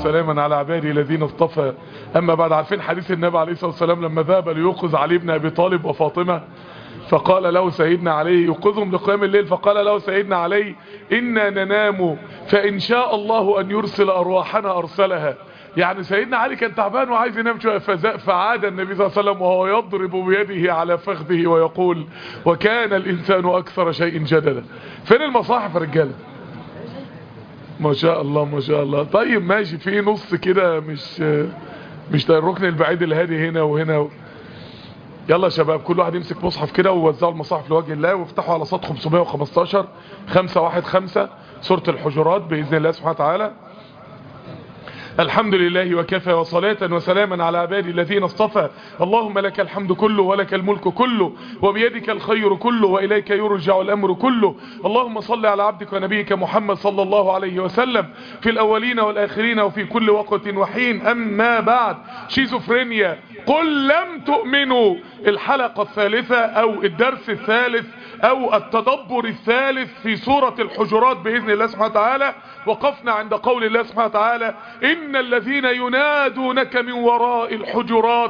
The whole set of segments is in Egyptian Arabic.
وسلاما على عباده الذين اصطفى أما بعد عارفين حديث النبي عليه الصلاة والسلام لما ذهب ليوقظ علي بن أبي طالب وفاطمة فقال له سيدنا علي يوقظهم لقيام الليل فقال له سيدنا علي إنا ننام فإن شاء الله أن يرسل أرواحنا أرسلها يعني سيدنا علي كان تعبان وعايز ينام شويه فعاد النبي صلى الله عليه وسلم وهو يضرب بيده على فخذه ويقول وكان الإنسان أكثر شيء جدلا فين المصاحف يا رجاله ما شاء الله ما شاء الله طيب ماشي في نص كده مش مش الركن البعيد الهادي هنا وهنا يلا يا شباب كل واحد يمسك مصحف كده ووزعوا المصاحف لوجه الله وافتحوا على سطح 515 515 سورة الحجرات بإذن الله سبحانه وتعالى الحمد لله وكفى وصلاة وسلاما على عبادي الذين اصطفى اللهم لك الحمد كله ولك الملك كله وبيدك الخير كله وإليك يرجع الأمر كله اللهم صل على عبدك ونبيك محمد صلى الله عليه وسلم في الأولين والآخرين وفي كل وقت وحين أما بعد شيزوفرينيا قل لم تؤمنوا الحلقة الثالثة أو الدرس الثالث أو التدبر الثالث في سورة الحجرات بإذن الله سبحانه وتعالى وقفنا عند قول الله سبحانه وتعالى إن الذين ينادونك من وراء الحجرات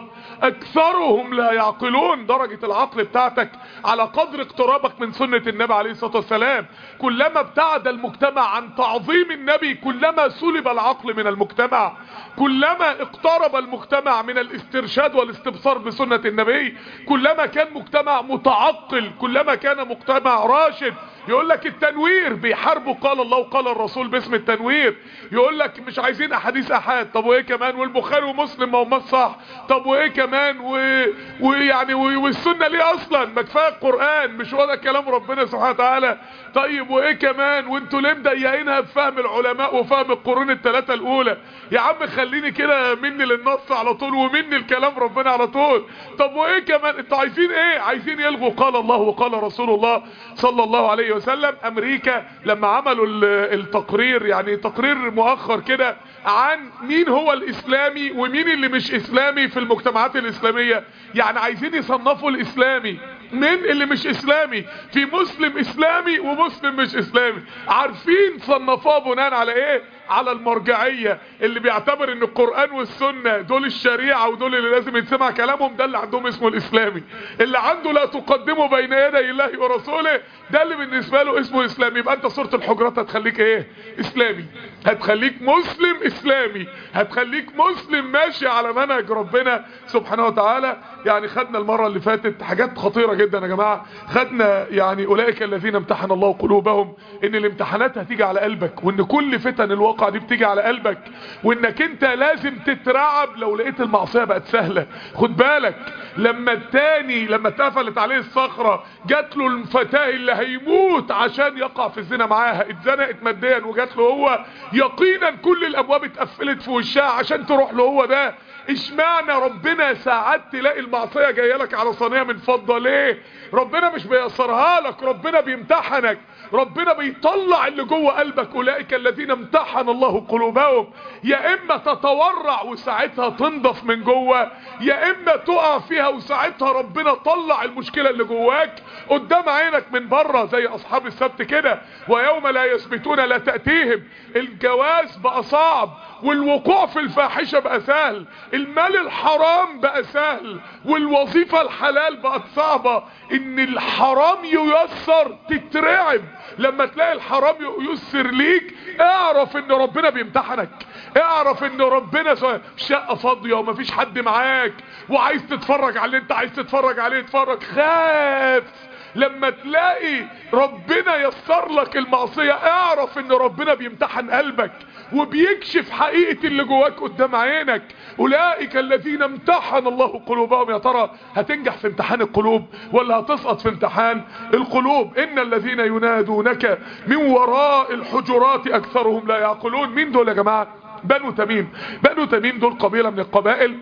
أكثرهم لا يعقلون درجة العقل بتاعتك على قدر اقترابك من سنة النبي عليه الصلاة والسلام كلما ابتعد المجتمع عن تعظيم النبي كلما سلب العقل من المجتمع كلما اقترب المجتمع من الاسترشاد والاستبصار بسنة النبي كلما كان مجتمع متعقل كلما كان مجتمع راشد يقول لك التنوير بيحاربوا قال الله وقال الرسول باسم التنوير يقول لك مش عايزين احاديث احاد طب وايه كمان والبخاري ومسلم ما هم صح طب وايه كمان و... ويعني و... والسنه ليه اصلا ما كفايه القران مش هو ده كلام ربنا سبحانه وتعالى طيب وايه كمان وانتوا ليه مضيقينها بفهم العلماء وفهم القرون الثلاثه الاولى يا عم خليني كده مني للنص على طول ومني الكلام ربنا على طول طب وايه كمان انتوا عايزين ايه عايزين يلغوا قال الله وقال رسول الله صلى الله عليه وسلم امريكا لما عملوا التقرير يعني تقرير مؤخر كده عن مين هو الاسلامي ومين اللي مش اسلامي في المجتمعات الاسلامية يعني عايزين يصنفوا الاسلامي من اللي مش اسلامي في مسلم اسلامي ومسلم مش اسلامي عارفين صنفوها بناء على ايه على المرجعية اللي بيعتبر ان القرآن والسنة دول الشريعة ودول اللي لازم يتسمع كلامهم ده اللي عندهم اسمه الاسلامي اللي عنده لا تقدمه بين يدي الله ورسوله ده اللي بالنسبة له اسمه اسلامي يبقى انت صورة الحجرات هتخليك ايه اسلامي هتخليك مسلم اسلامي هتخليك مسلم ماشي على منهج ربنا سبحانه وتعالى يعني خدنا المرة اللي فاتت حاجات خطيرة جدا يا جماعة خدنا يعني اولئك الذين امتحن الله قلوبهم ان الامتحانات هتيجي على قلبك وان كل فتن الواقع دي بتيجي على قلبك وانك انت لازم تترعب لو لقيت المعصية بقت سهلة خد بالك لما التاني لما اتقفلت عليه الصخرة جات له الفتاة اللي هيموت عشان يقع في الزنا معاها اتزنقت ماديا وجات له هو يقينا كل الابواب اتقفلت في وشها عشان تروح له هو ده اشمعنى ربنا ساعات تلاقي المعصية جايه لك على صينيه من فضة ليه ربنا مش بيأثرها لك ربنا بيمتحنك ربنا بيطلع اللي جوه قلبك اولئك الذين امتحن الله قلوبهم يا اما تتورع وساعتها تنضف من جوه يا اما تقع فيها وساعتها ربنا طلع المشكلة اللي جواك قدام عينك من بره زي اصحاب السبت كده ويوم لا يثبتون لا تأتيهم الجواز بقى صعب والوقوع في الفاحشة بقى سهل المال الحرام بقى سهل والوظيفة الحلال بقت صعبة ان الحرام ييسر تترعب لما تلاقي الحرام ييسر ليك اعرف ان ربنا بيمتحنك اعرف ان ربنا سواء شقة فاضية ومفيش حد معاك وعايز تتفرج على اللي انت عايز تتفرج عليه اتفرج خاف لما تلاقي ربنا يسر لك المعصية اعرف ان ربنا بيمتحن قلبك وبيكشف حقيقة اللي جواك قدام عينك اولئك الذين امتحن الله قلوبهم يا ترى هتنجح في امتحان القلوب ولا هتسقط في امتحان القلوب ان الذين ينادونك من وراء الحجرات اكثرهم لا يعقلون مين دول يا جماعة بنو تميم بنو تميم دول قبيلة من القبائل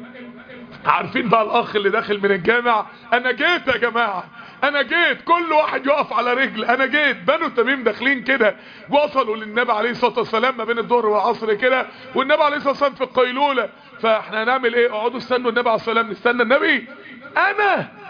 عارفين بقى الاخ اللي داخل من الجامع انا جيت يا جماعة انا جيت كل واحد يقف على رجل انا جيت بنو تميم داخلين كده وصلوا للنبي عليه الصلاة والسلام ما بين الظهر والعصر كده والنبي عليه الصلاة والسلام في القيلولة فاحنا هنعمل ايه اقعدوا استنوا النبي عليه الصلاة والسلام نستنى النبي انا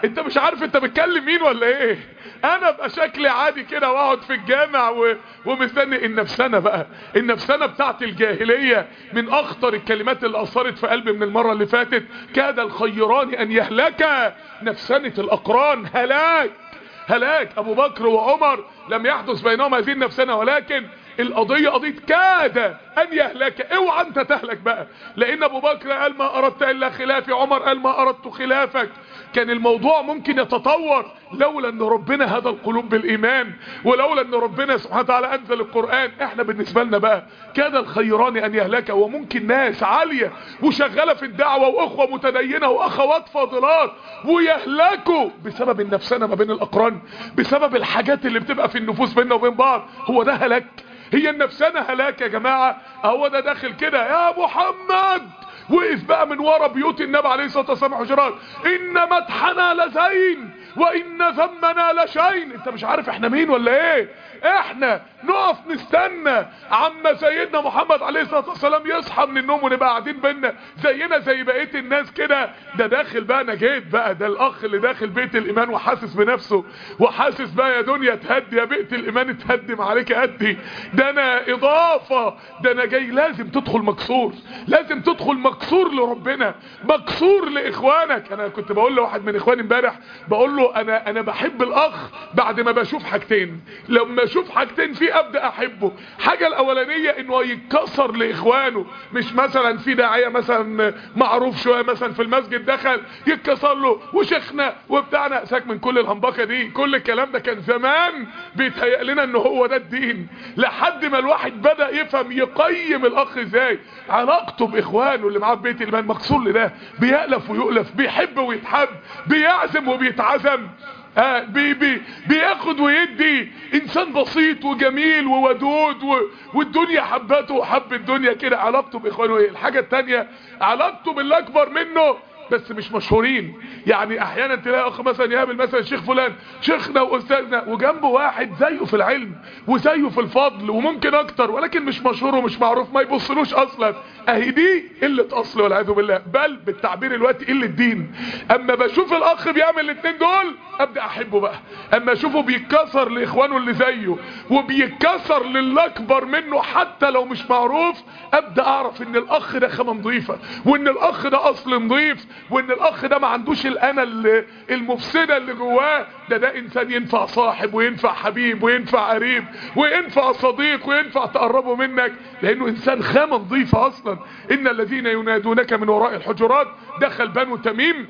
انت مش عارف انت بتكلم مين ولا ايه انا ابقى شكلي عادي كده واقعد في الجامع و... ومستني النفسنه بقى النفسنه بتاعت الجاهليه من اخطر الكلمات اللي اثرت في قلبي من المره اللي فاتت كاد الخيران ان يهلكا نفسنه الاقران هلاك هلاك ابو بكر وعمر لم يحدث بينهم هذه النفسنه ولكن القضية قضية كاد ان يهلك اوعى انت تهلك بقى لان ابو بكر قال ما اردت الا خلافي عمر قال ما اردت خلافك كان الموضوع ممكن يتطور لولا ان ربنا هدى القلوب بالايمان ولولا ان ربنا سبحانه وتعالى انزل القرآن احنا بالنسبة لنا بقى كاد الخيران ان يهلك وممكن ناس عالية وشغالة في الدعوة واخوة متدينة واخوات فاضلات ويهلكوا بسبب النفسنة ما بين الاقران بسبب الحاجات اللي بتبقى في النفوس بيننا وبين بعض هو ده هلاك هي النفسانة هلاك يا جماعة هو ده داخل كده يا محمد وقف بقى من ورا بيوت النبي عليه الصلاة والسلام حجرات ان مدحنا لزين وان ذمنا لشين انت مش عارف احنا مين ولا ايه احنا نقف نستنى عما سيدنا محمد عليه الصلاة والسلام يصحى من النوم ونبقى قاعدين بينا زينا زي بقية الناس كده ده داخل بقى انا جيت بقى ده الاخ اللي داخل بيت الايمان وحاسس بنفسه وحاسس بقى يا دنيا تهدي يا بيت الايمان تهدم عليك ادي ده انا اضافة ده انا جاي لازم تدخل مكسور لازم تدخل مكسور لربنا مكسور لاخوانك انا كنت بقول لواحد من اخواني امبارح بقول له انا انا بحب الاخ بعد ما بشوف حاجتين لما اشوف حاجتين فيه ابدا احبه حاجه الاولانيه انه يتكسر لاخوانه مش مثلا في داعيه مثلا معروف شويه مثلا في المسجد دخل يتكسر له وشيخنا وبتاعنا ساك من كل الهنبكه دي كل الكلام ده كان زمان بيتهيأ لنا ان هو ده الدين لحد ما الواحد بدا يفهم يقيم الاخ ازاي علاقته باخوانه اللي معاه في بيت الايمان مكسور لده بيألف ويؤلف بيحب ويتحب بيعزم وبيتعزم آه بي بي بياخد ويدي انسان بسيط وجميل وودود و والدنيا حبته وحب الدنيا كده علاقته باخوانه ايه الحاجة التانية علاقته باللي اكبر منه بس مش مشهورين يعني احيانا تلاقي اخ مثلا يقابل مثلا شيخ فلان شيخنا واستاذنا وجنبه واحد زيه في العلم وزيه في الفضل وممكن اكتر ولكن مش مشهور ومش معروف ما يبصلوش اصلا اهي دي قله اصل والعياذ بالله بل بالتعبير الوقتي قله دين اما بشوف الاخ بيعمل الاثنين دول ابدا احبه بقى اما اشوفه بيتكسر لاخوانه اللي زيه وبيتكسر للي اكبر منه حتى لو مش معروف ابدا اعرف ان الاخ ده خامه نظيفه وان الاخ ده اصل نظيف وان الاخ ده ما عندوش الانا المفسده اللي جواه ده ده انسان ينفع صاحب وينفع حبيب وينفع قريب وينفع صديق وينفع تقربه منك لانه انسان خامه نظيفه اصلا ان الذين ينادونك من وراء الحجرات دخل بنو تميم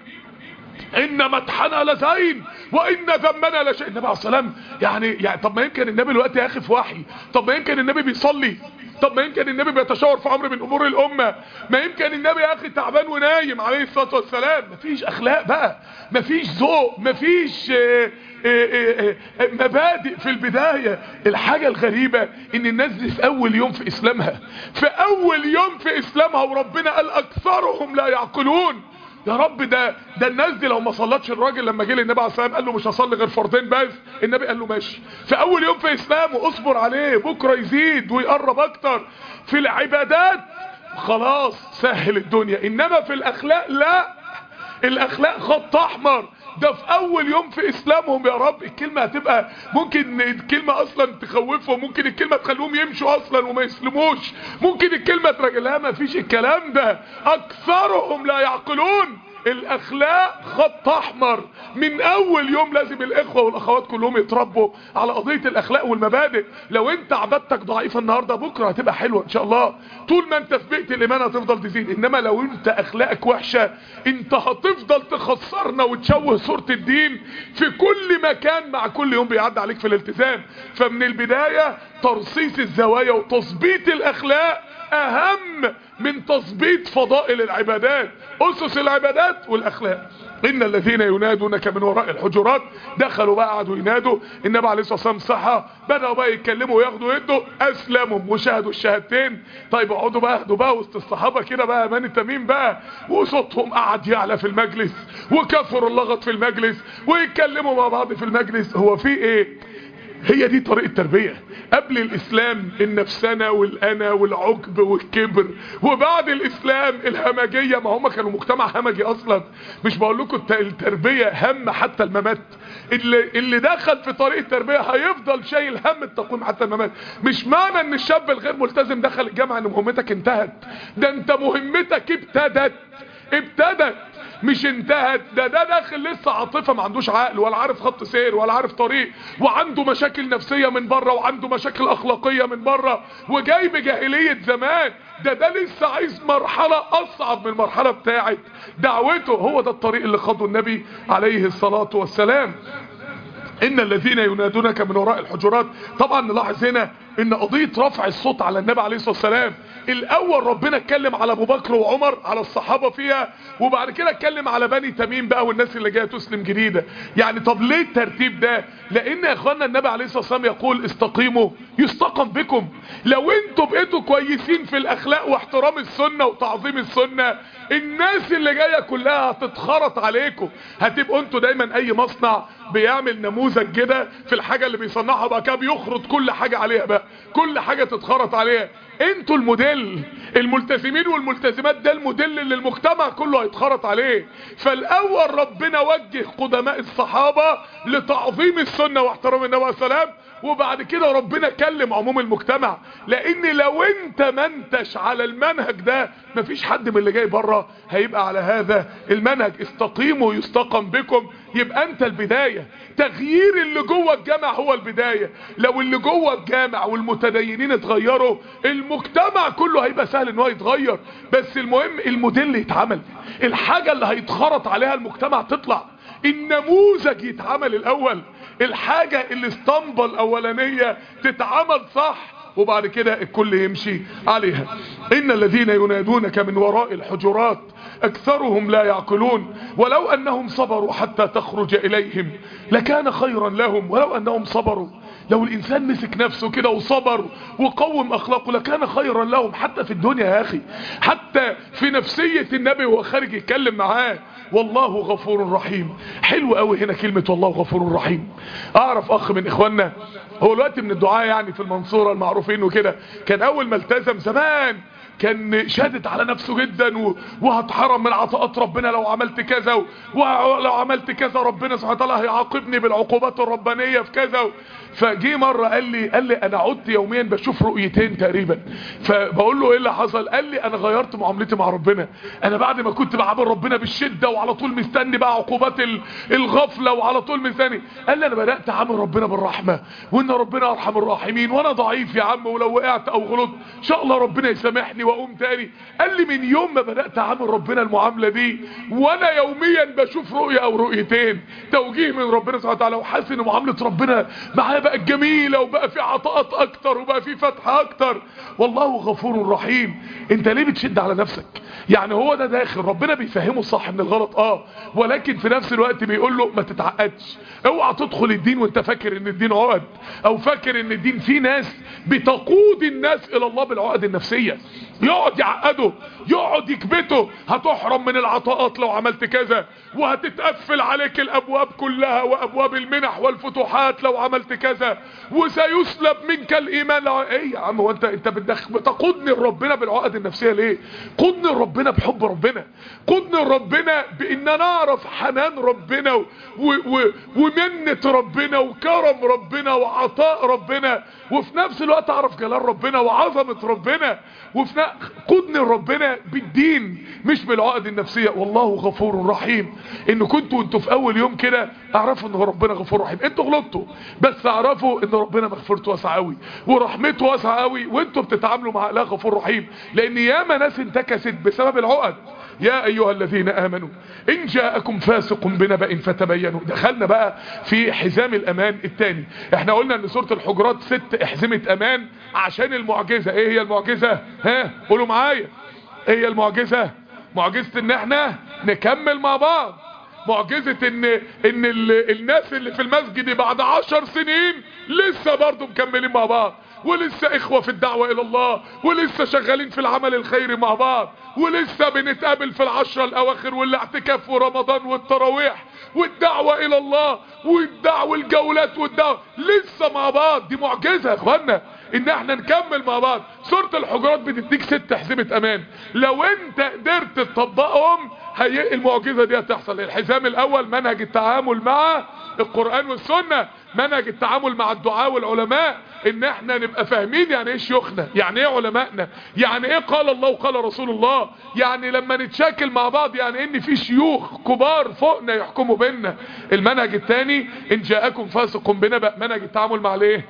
ان مدحنا لزين وان ذمنا لشيء النبي عليه السلام يعني يعني طب ما يمكن النبي دلوقتي يا اخي في وحي طب ما يمكن النبي بيصلي طب ما يمكن النبي بيتشاور في امر من امور الامه ما يمكن النبي يا اخي تعبان ونايم عليه الصلاه والسلام مفيش اخلاق بقى مفيش ذوق مفيش اه اه اه مبادئ في البداية الحاجة الغريبة ان الناس دي في اول يوم في اسلامها في اول يوم في اسلامها وربنا قال اكثرهم لا يعقلون يا رب ده ده الناس دي لو ما صلتش الراجل لما جه للنبي عليه السلام قال له مش هصلي غير فرضين بس النبي قال له ماشي في اول يوم في اسلامه اصبر عليه بكره يزيد ويقرب اكتر في العبادات خلاص سهل الدنيا انما في الاخلاق لا الاخلاق خط احمر ده في اول يوم في اسلامهم يا رب الكلمة هتبقى ممكن الكلمة اصلا تخوفهم ممكن الكلمة تخليهم يمشوا اصلا وما يسلموش ممكن الكلمة تراجلها ما فيش الكلام ده اكثرهم لا يعقلون الاخلاق خط احمر من اول يوم لازم الاخوة والاخوات كلهم يتربوا على قضية الاخلاق والمبادئ لو انت عبادتك ضعيفة النهاردة بكرة هتبقى حلوة ان شاء الله طول ما انت في بيئة الايمان هتفضل تزيد انما لو انت اخلاقك وحشة انت هتفضل تخسرنا وتشوه صورة الدين في كل مكان مع كل يوم بيعدي عليك في الالتزام فمن البداية ترصيص الزوايا وتظبيط الاخلاق اهم من تظبيط فضائل العبادات اسس العبادات والاخلاق ان الذين ينادونك من وراء الحجرات دخلوا بقى قعدوا ينادوا النبي عليه الصلاه والسلام صحى بداوا بقى يتكلموا وياخدوا يدوا اسلموا وشهدوا الشهادتين طيب اقعدوا بقى اهدوا بقى وسط الصحابه كده بقى امان التميم بقى وصوتهم قعد يعلى في المجلس وكفروا اللغط في المجلس ويتكلموا مع بعض في المجلس هو في ايه هي دي طريقة التربية قبل الاسلام النفسنة والانا والعجب والكبر وبعد الاسلام الهمجية ما هم كانوا مجتمع همجي اصلا مش بقول لكم الت- التربية هم حتى الممات اللي, اللي دخل في طريق التربية هيفضل شايل هم التقويم حتى الممات مش معنى ان الشاب الغير ملتزم دخل الجامعة ان مهمتك انتهت ده انت مهمتك ابتدت ابتدت مش انتهت ده ده داخل لسه عاطفه ما عندوش عقل ولا عارف خط سير ولا عارف طريق وعنده مشاكل نفسية من بره وعنده مشاكل اخلاقية من بره وجاي بجاهلية زمان ده ده لسه عايز مرحلة اصعب من المرحلة بتاعت دعوته هو ده الطريق اللي خده النبي عليه الصلاة والسلام ان الذين ينادونك من وراء الحجرات طبعا نلاحظ هنا ان قضية رفع الصوت على النبي عليه الصلاة والسلام الاول ربنا اتكلم على ابو بكر وعمر على الصحابة فيها وبعد كده اتكلم على بني تميم بقى والناس اللي جايه تسلم جديدة يعني طب ليه الترتيب ده لان يا اخوانا النبي عليه الصلاة والسلام يقول استقيموا يستقم بكم لو انتوا بقيتوا كويسين في الاخلاق واحترام السنة وتعظيم السنة الناس اللي جاية كلها هتتخرط عليكم هتبقوا انتوا دايما اي مصنع بيعمل نموذج كده في الحاجة اللي بيصنعها بقى كده بيخرط كل حاجة عليها بقى كل حاجة تتخرط عليها انتوا الموديل الملتزمين والملتزمات ده الموديل اللي المجتمع كله هيتخرط عليه فالاول ربنا وجه قدماء الصحابة لتعظيم السنة واحترام النبي عليه السلام وبعد كده ربنا كلم عموم المجتمع لان لو انت ما انتش على المنهج ده مفيش حد من اللي جاي بره هيبقى على هذا المنهج استقيموا يستقم بكم يبقى انت البداية تغيير اللي جوه الجامع هو البداية لو اللي جوه الجامع والمتدينين اتغيروا المجتمع كله هيبقى سهل ان هو يتغير بس المهم الموديل يتعمل الحاجة اللي هيتخرط عليها المجتمع تطلع النموذج يتعمل الاول الحاجة الاسطمبة الاولانية تتعمل صح وبعد كده الكل يمشي عليها ان الذين ينادونك من وراء الحجرات اكثرهم لا يعقلون ولو انهم صبروا حتى تخرج اليهم لكان خيرا لهم ولو انهم صبروا لو الانسان مسك نفسه كده وصبر وقوم اخلاقه لكان خيرا لهم حتى في الدنيا يا اخي حتى في نفسية النبي وهو خارج يتكلم معاه والله غفور رحيم حلو قوي هنا كلمة والله غفور رحيم اعرف اخ من اخواننا هو الوقت من الدعاء يعني في المنصورة المعروفين وكده كان اول ما التزم زمان كان شادد على نفسه جدا و- وهتحرم من عطاءات ربنا لو عملت كذا و- ولو عملت كذا ربنا سبحانه وتعالى هيعاقبني بالعقوبات الربانية في كذا و- فجي مرة قال لي قال لي انا عدت يوميا بشوف رؤيتين تقريبا فبقول له ايه اللي حصل قال لي انا غيرت معاملتي مع ربنا انا بعد ما كنت بعامل ربنا بالشدة وعلى طول مستني بقى عقوبات ال- الغفلة وعلى طول مستني قال لي انا بدأت اعامل ربنا بالرحمة وان ربنا ارحم الراحمين وانا ضعيف يا عم ولو وقعت او غلطت ان شاء الله ربنا يسامحني واقوم تاني قال لي من يوم ما بدأت اعامل ربنا المعاملة دي وانا يوميا بشوف رؤية او رؤيتين توجيه من ربنا سبحانه وتعالى وحاسس ان معاملة ربنا معايا بقت جميلة وبقى في عطاءات اكتر وبقى في فتح اكتر والله غفور رحيم انت ليه بتشد على نفسك يعني هو ده داخل ربنا بيفهمه الصح من الغلط اه ولكن في نفس الوقت بيقول له ما تتعقدش اوعى تدخل الدين وانت فاكر ان الدين عقد او فاكر ان الدين فيه ناس بتقود الناس الى الله بالعقد النفسية يقعد يعقده يقعد يكبته هتحرم من العطاءات لو عملت كذا وهتتقفل عليك الابواب كلها وابواب المنح والفتوحات لو عملت كذا وسيسلب منك الايمان لو ايه يا عم هو انت انت بتدخ... بتقودني لربنا بالعقد النفسيه ليه قودني لربنا بحب ربنا قودني لربنا بان انا اعرف حنان ربنا و... و... و... ومنه ربنا وكرم ربنا وعطاء ربنا وفي نفس الوقت اعرف جلال ربنا وعظمه ربنا وفي ن... قودني لربنا بالدين مش بالعقد النفسيه والله غفور رحيم ان كنتوا انتوا في اول يوم كده اعرفوا ان ربنا غفور رحيم انتوا غلطتوا بس اعرفوا ان ربنا مغفرته واسعه قوي ورحمته واسعه قوي وانتوا بتتعاملوا مع اله غفور رحيم لان ياما ناس انتكست بسبب العقد يا ايها الذين امنوا ان جاءكم فاسق بنبأ فتبينوا دخلنا بقى في حزام الامان الثاني احنا قلنا ان سورة الحجرات ست احزمة امان عشان المعجزة ايه هي المعجزة ها قولوا معايا ايه هي المعجزة معجزة ان احنا نكمل مع بعض معجزة ان ان ال... الناس اللي في المسجد بعد عشر سنين لسه برضو مكملين مع بعض ولسه اخوة في الدعوة الى الله ولسه شغالين في العمل الخيري مع بعض ولسه بنتقابل في العشرة الاواخر والاعتكاف ورمضان والتراويح والدعوة الى الله والدعوة الجولات والدعوة لسه مع بعض دي معجزة يا اخوانا ان احنا نكمل مع بعض سورة الحجرات بتديك ست حزمة امان لو انت قدرت تطبقهم هي المعجزة دي هتحصل الحزام الاول منهج التعامل مع القرآن والسنة منهج التعامل مع الدعاء والعلماء ان احنا نبقى فاهمين يعني ايه شيوخنا يعني ايه علمائنا يعني ايه قال الله وقال رسول الله يعني لما نتشاكل مع بعض يعني ان في شيوخ كبار فوقنا يحكموا بينا المنهج الثاني ان جاءكم فاسق بنبأ منهج التعامل مع الايه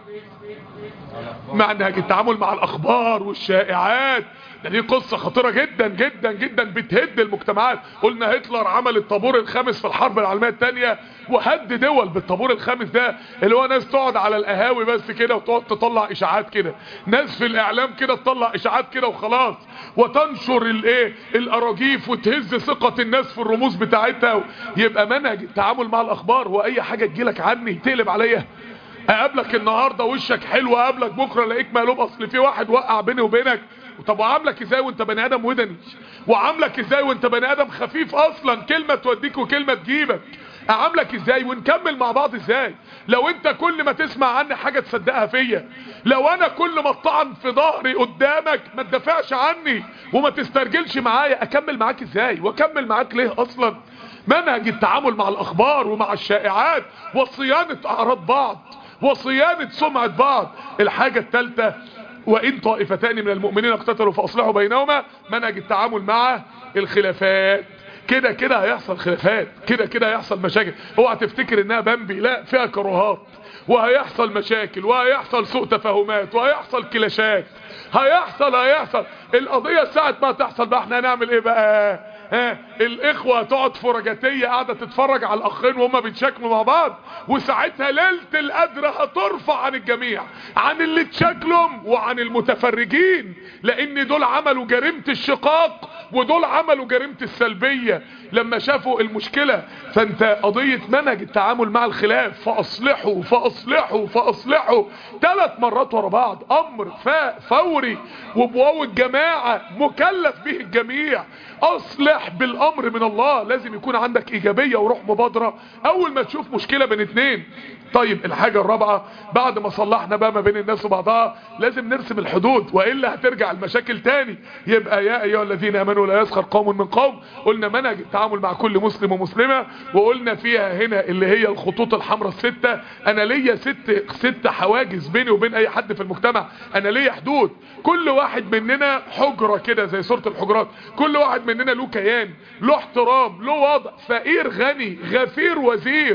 منهج التعامل مع الاخبار والشائعات ده دي قصة خطيرة جدا جدا جدا بتهد المجتمعات قلنا هتلر عمل الطابور الخامس في الحرب العالمية الثانية وهد دول بالطابور الخامس ده اللي هو ناس تقعد على القهاوي بس كده وتقعد تطلع اشاعات كده ناس في الاعلام كده تطلع اشاعات كده وخلاص وتنشر الايه الاراجيف وتهز ثقة الناس في الرموز بتاعتها يبقى منهج التعامل مع الاخبار واي حاجة تجيلك عني تقلب عليا اقابلك النهاردة وشك حلو اقابلك بكرة الاقيك مقلوب اصل في واحد وقع بيني وبينك طب وعاملك ازاي وانت بني ادم ودني وعاملك ازاي وانت بني ادم خفيف اصلا كلمة توديك وكلمة تجيبك اعاملك ازاي ونكمل مع بعض ازاي لو انت كل ما تسمع عني حاجة تصدقها فيا لو انا كل ما اطعن في ظهري قدامك ما تدافعش عني وما تسترجلش معايا اكمل معاك ازاي واكمل معاك ليه اصلا منهج التعامل مع الاخبار ومع الشائعات وصيانة اعراض بعض وصيانة سمعة بعض الحاجة الثالثة وإن طائفتان من المؤمنين اقتتلوا فأصلحوا بينهما منهج التعامل مع الخلافات كده كده هيحصل خلافات كده كده هيحصل مشاكل اوعى تفتكر انها بامبي لا فيها كروهات وهيحصل مشاكل وهيحصل سوء تفاهمات وهيحصل كلاشات هيحصل هيحصل القضية ساعة ما تحصل بقى احنا هنعمل ايه بقى ها الاخوة تقعد فرجاتية قاعدة تتفرج على الاخين وهما بيتشاكلوا مع بعض وساعتها ليلة القدر هترفع عن الجميع عن اللي اتشاكلهم وعن المتفرجين لان دول عملوا جريمة الشقاق ودول عملوا جريمة السلبية لما شافوا المشكلة فانت قضية منهج التعامل مع الخلاف فاصلحوا فاصلحوا فاصلحوا ثلاث مرات ورا بعض امر فاء فوري وبواو الجماعة مكلف به الجميع اصلح بالامر من الله لازم يكون عندك ايجابية وروح مبادرة اول ما تشوف مشكلة بين اتنين طيب الحاجة الرابعة بعد ما صلحنا بقى ما بين الناس وبعضها لازم نرسم الحدود وإلا هترجع المشاكل تاني يبقى يا أيها الذين أمنوا لا يسخر قوم من قوم قلنا منهج التعامل مع كل مسلم ومسلمة وقلنا فيها هنا اللي هي الخطوط الحمراء الستة أنا ليا ست, ست حواجز بيني وبين أي حد في المجتمع أنا ليا حدود كل واحد مننا حجرة كده زي سورة الحجرات كل واحد مننا له كيان له احترام له وضع فقير غني غفير وزير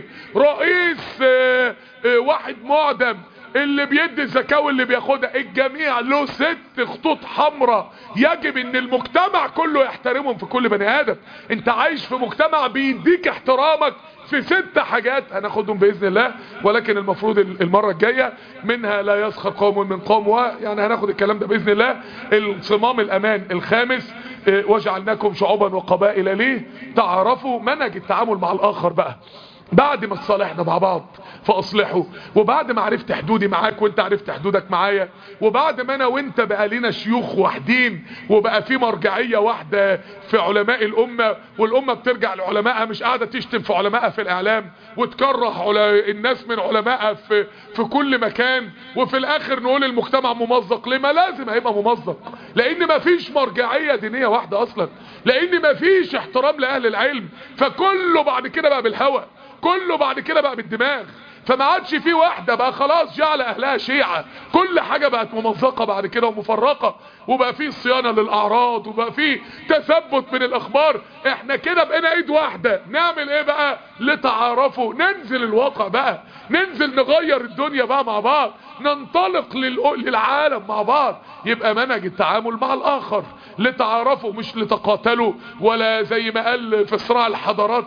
رئيس اه اه واحد معدم اللي بيدي الزكاة واللي بياخدها الجميع له ست خطوط حمراء يجب ان المجتمع كله يحترمهم في كل بني ادم انت عايش في مجتمع بيديك احترامك في ست حاجات هناخدهم باذن الله ولكن المفروض المرة الجاية منها لا يسخر قوم من قوم يعني هناخد الكلام ده باذن الله الصمام الامان الخامس وجعلناكم شعوبا وقبائل ليه تعرفوا منهج التعامل مع الاخر بقى بعد ما تصالحنا مع بعض فاصلحوا وبعد ما عرفت حدودي معاك وانت عرفت حدودك معايا وبعد ما انا وانت بقى لنا شيوخ واحدين وبقى في مرجعية واحدة في علماء الامة والامة بترجع لعلمائها مش قاعدة تشتم في علمائها في الاعلام وتكره الناس من علمائها في, في كل مكان وفي الاخر نقول المجتمع ممزق ليه ما لازم هيبقى ممزق لان ما فيش مرجعية دينية واحدة اصلا لان ما فيش احترام لاهل العلم فكله بعد كده بقى بالهوى كله بعد كده بقى بالدماغ فما عادش في واحدة بقى خلاص جعل اهلها شيعة كل حاجة بقت ممزقة بعد كده ومفرقة وبقى في صيانة للاعراض وبقى في تثبت من الاخبار احنا كده بقينا ايد واحدة نعمل ايه بقى لتعارفوا ننزل الواقع بقى ننزل نغير الدنيا بقى مع بعض ننطلق للعالم مع بعض يبقى منهج التعامل مع الاخر لتعارفوا مش لتقاتلوا ولا زي ما قال في صراع الحضارات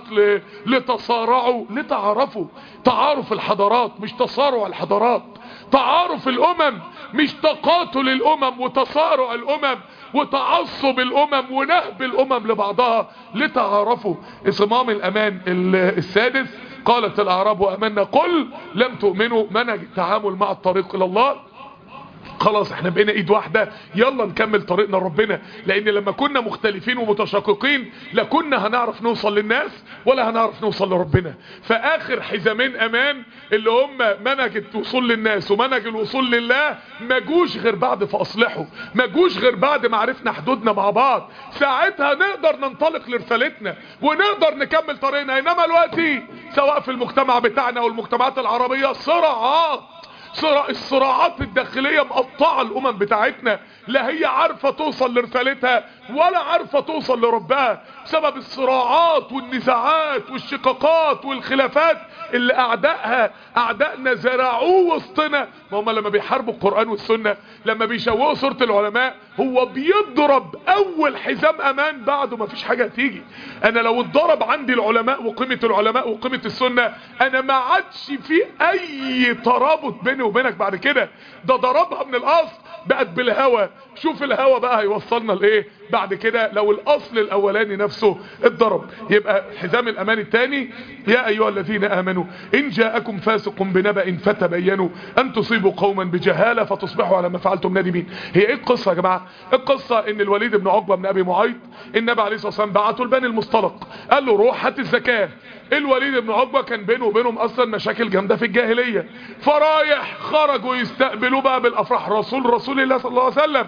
لتصارعوا لتعارفوا تعارف الحضارات مش تصارع الحضارات تعارف الامم مش تقاتل الامم وتصارع الامم وتعصب الامم ونهب الامم لبعضها لتعارفوا صمام الامان السادس قالت الاعراب امنا قل لم تؤمنوا منهج التعامل مع الطريق الى الله خلاص احنا بقينا ايد واحدة يلا نكمل طريقنا لربنا لان لما كنا مختلفين ومتشاققين لا كنا هنعرف نوصل للناس ولا هنعرف نوصل لربنا فاخر حزامين امان اللي هم منهج الوصول للناس ومنهج الوصول لله ما جوش غير بعد فاصلحوا ما جوش غير بعد ما عرفنا حدودنا مع بعض ساعتها نقدر ننطلق لرسالتنا ونقدر نكمل طريقنا انما دلوقتي سواء في المجتمع بتاعنا والمجتمعات العربية صراعات صراع الصراعات الداخلية مقطعة الامم بتاعتنا لا هي عارفة توصل لرسالتها ولا عارفة توصل لربها بسبب الصراعات والنزاعات والشقاقات والخلافات اللي اعدائها اعدائنا زرعوه وسطنا ما هم لما بيحاربوا القرآن والسنة لما بيشوهوا صورة العلماء هو بيضرب اول حزام امان بعده ما فيش حاجة هتيجي انا لو اتضرب عندي العلماء وقيمة العلماء وقيمة السنة انا ما عادش في اي ترابط بيني وبينك بعد كده ده ضربها من الاصل بقت بالهوى شوف الهوى بقى هيوصلنا لايه بعد كده لو الاصل الاولاني نفسه اتضرب يبقى حزام الامان الثاني يا ايها الذين امنوا ان جاءكم فاسق بنبأ فتبينوا ان تصيبوا قوما بجهالة فتصبحوا على ما فعلتم نادمين هي ايه القصة يا جماعة القصة ان الوليد بن عقبة بن ابي معيط النبي عليه الصلاة والسلام بعته لبني المصطلق قال له روح هات الزكاة الوليد بن عقبة كان بينه وبينهم اصلا مشاكل جامدة في الجاهلية فرايح خرجوا يستقبلوا بقى بالافراح رسول رسول الله صلى الله عليه وسلم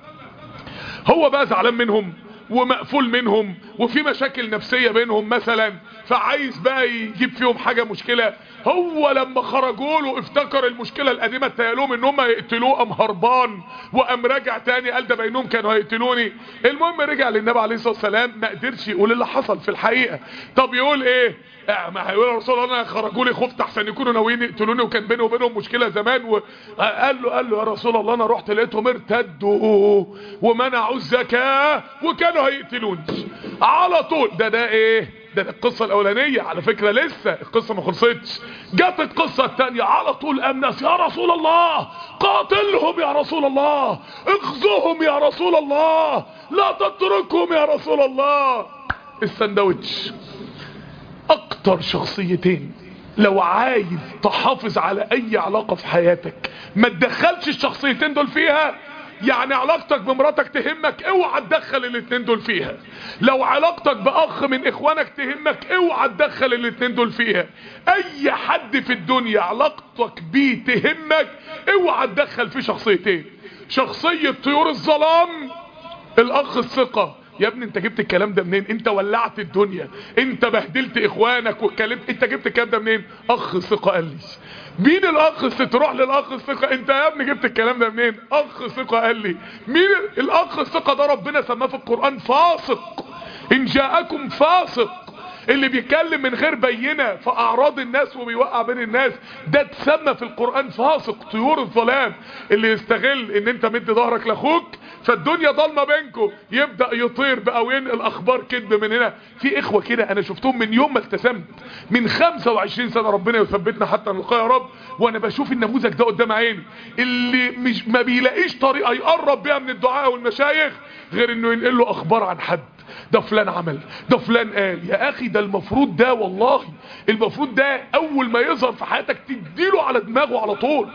هو بقى زعلان منهم ومقفول منهم وفي مشاكل نفسية بينهم مثلا فعايز بقى يجيب فيهم حاجة مشكلة هو لما خرجوا له افتكر المشكلة القديمة اتيالوهم ان هم يقتلوه ام هربان وام رجع تاني قال ده بينهم كانوا هيقتلوني المهم رجع للنبي عليه الصلاة والسلام ما قدرش يقول اللي حصل في الحقيقة طب يقول ايه اه ما هيقول يا رسول الله انا خرجوا لي خفت احسن يكونوا ناويين يقتلوني وكان بيني وبينهم مشكله زمان وقال له قال له يا رسول الله انا رحت لقيتهم ارتدوا ومنعوا الزكاه وكانوا هيقتلوني على طول ده ده ايه ده القصة الاولانية على فكرة لسه القصة ما خلصتش جت القصة التانية على طول امنس يا رسول الله قاتلهم يا رسول الله اخذهم يا رسول الله لا تتركهم يا رسول الله السندوتش اكتر شخصيتين لو عايز تحافظ على اي علاقة في حياتك ما تدخلش الشخصيتين دول فيها يعني علاقتك بمراتك تهمك اوعى تدخل الاتنين دول فيها لو علاقتك باخ من اخوانك تهمك اوعى تدخل الاتنين دول فيها اي حد في الدنيا علاقتك بيه تهمك اوعى تدخل فيه شخصيتين شخصية طيور الظلام الاخ الثقة يا ابني انت جبت الكلام ده منين انت ولعت الدنيا انت بهدلت اخوانك واتكلمت انت جبت الكلام ده منين اخ ثقة قال لي مين الاخ تروح للاخ الثقة انت يا ابني جبت الكلام ده منين اخ ثقة قال لي مين الاخ الثقة ده ربنا سماه في القرآن فاسق ان جاءكم فاسق اللي بيتكلم من غير بينة في اعراض الناس وبيوقع بين الناس ده اتسمى في القرآن فاسق طيور الظلام اللي يستغل ان انت مد ظهرك لاخوك فالدنيا ضلمه بينكم يبدا يطير بقى وينقل اخبار كذب من هنا في اخوه كده انا شفتهم من يوم ما التزمت من 25 سنه ربنا يثبتنا حتى نلقاه يا رب وانا بشوف النموذج ده قدام عيني اللي مش ما بيلاقيش طريقه يقرب بيها من الدعاء والمشايخ غير انه ينقل له اخبار عن حد ده فلان عمل ده فلان قال يا اخي ده المفروض ده والله المفروض ده اول ما يظهر في حياتك تديله على دماغه على طول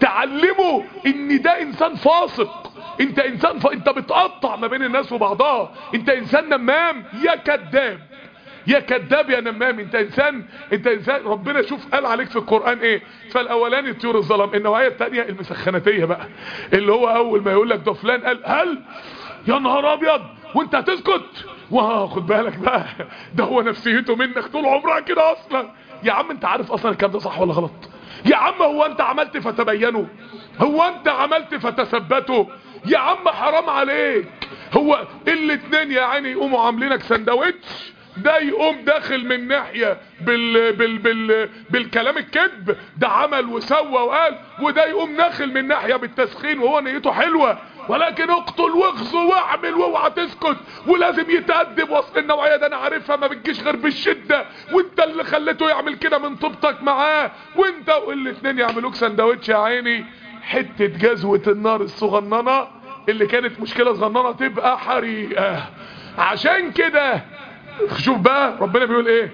تعلمه ان ده انسان فاسق انت انسان ف... انت بتقطع ما بين الناس وبعضها انت انسان نمام يا كذاب يا كذاب يا نمام انت انسان انت انسان ربنا شوف قال عليك في القرآن ايه فالاولاني طيور الظلام النوعية التانية المسخناتية بقى اللي هو اول ما يقول لك ده فلان قال هل يا نهار ابيض وانت هتسكت وخد بالك بقى ده هو نفسيته منك طول عمرها كده اصلا يا عم انت عارف اصلا الكلام ده صح ولا غلط يا عم هو انت عملت فتبينوا هو انت عملت فتثبتوا يا عم حرام عليك هو الاتنين يا عيني يقوموا عاملينك سندوتش ده يقوم داخل من ناحية بال بال بال بالكلام الكذب ده عمل وسوى وقال وده يقوم داخل من ناحية بالتسخين وهو نيته حلوة ولكن اقتل واغزو واعمل واوعى تسكت ولازم يتأدب وسط النوعية ده انا عارفها ما بتجيش غير بالشدة وانت اللي خليته يعمل كده من طيبتك معاه وانت والاتنين يعملوك سندوتش يا عيني حتة جزوة النار الصغننة اللي كانت مشكلة صغننة تبقى حريقة عشان كده شوف بقى ربنا بيقول ايه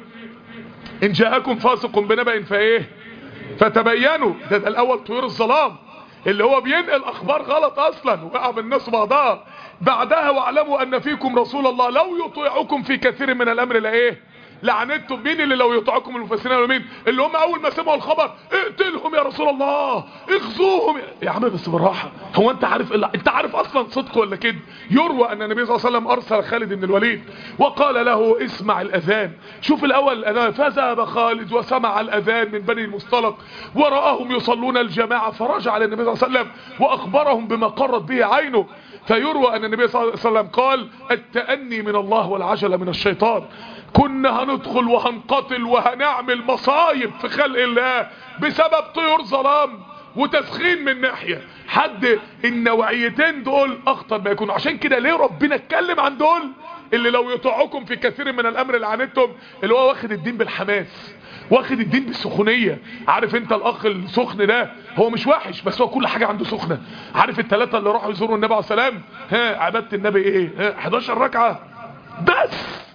ان جاءكم فاسق بنبأ فايه فتبينوا ده, ده الاول طيور الظلام اللي هو بينقل اخبار غلط اصلا وقع بالناس بعضها بعدها واعلموا ان فيكم رسول الله لو يطيعكم في كثير من الامر لايه لعنتم مين اللي لو يطيعكم المفسرين ولا مين اللي هم اول ما سمعوا الخبر اقتلهم يا رسول الله اخذوهم يا عم بس بالراحه هو انت عارف إلا انت عارف اصلا صدق ولا كده يروى ان النبي صلى الله عليه وسلم ارسل خالد بن الوليد وقال له اسمع الاذان شوف الاول الاذان فذهب خالد وسمع الاذان من بني المصطلق وراهم يصلون الجماعه فرجع الى النبي صلى الله عليه وسلم واخبرهم بما قرت به عينه فيروى ان النبي صلى الله عليه وسلم قال التأني من الله والعجله من الشيطان كنا هندخل وهنقتل وهنعمل مصايب في خلق الله بسبب طيور ظلام وتسخين من ناحية حد النوعيتين دول اخطر ما يكونوا عشان كده ليه ربنا اتكلم عن دول اللي لو يطيعوكم في كثير من الامر اللي عنتم اللي هو واخد الدين بالحماس واخد الدين بالسخونية عارف انت الاخ السخن ده هو مش وحش بس هو كل حاجة عنده سخنة عارف الثلاثة اللي راحوا يزوروا النبي عليه السلام ها عبادة النبي ايه ها 11 ركعة بس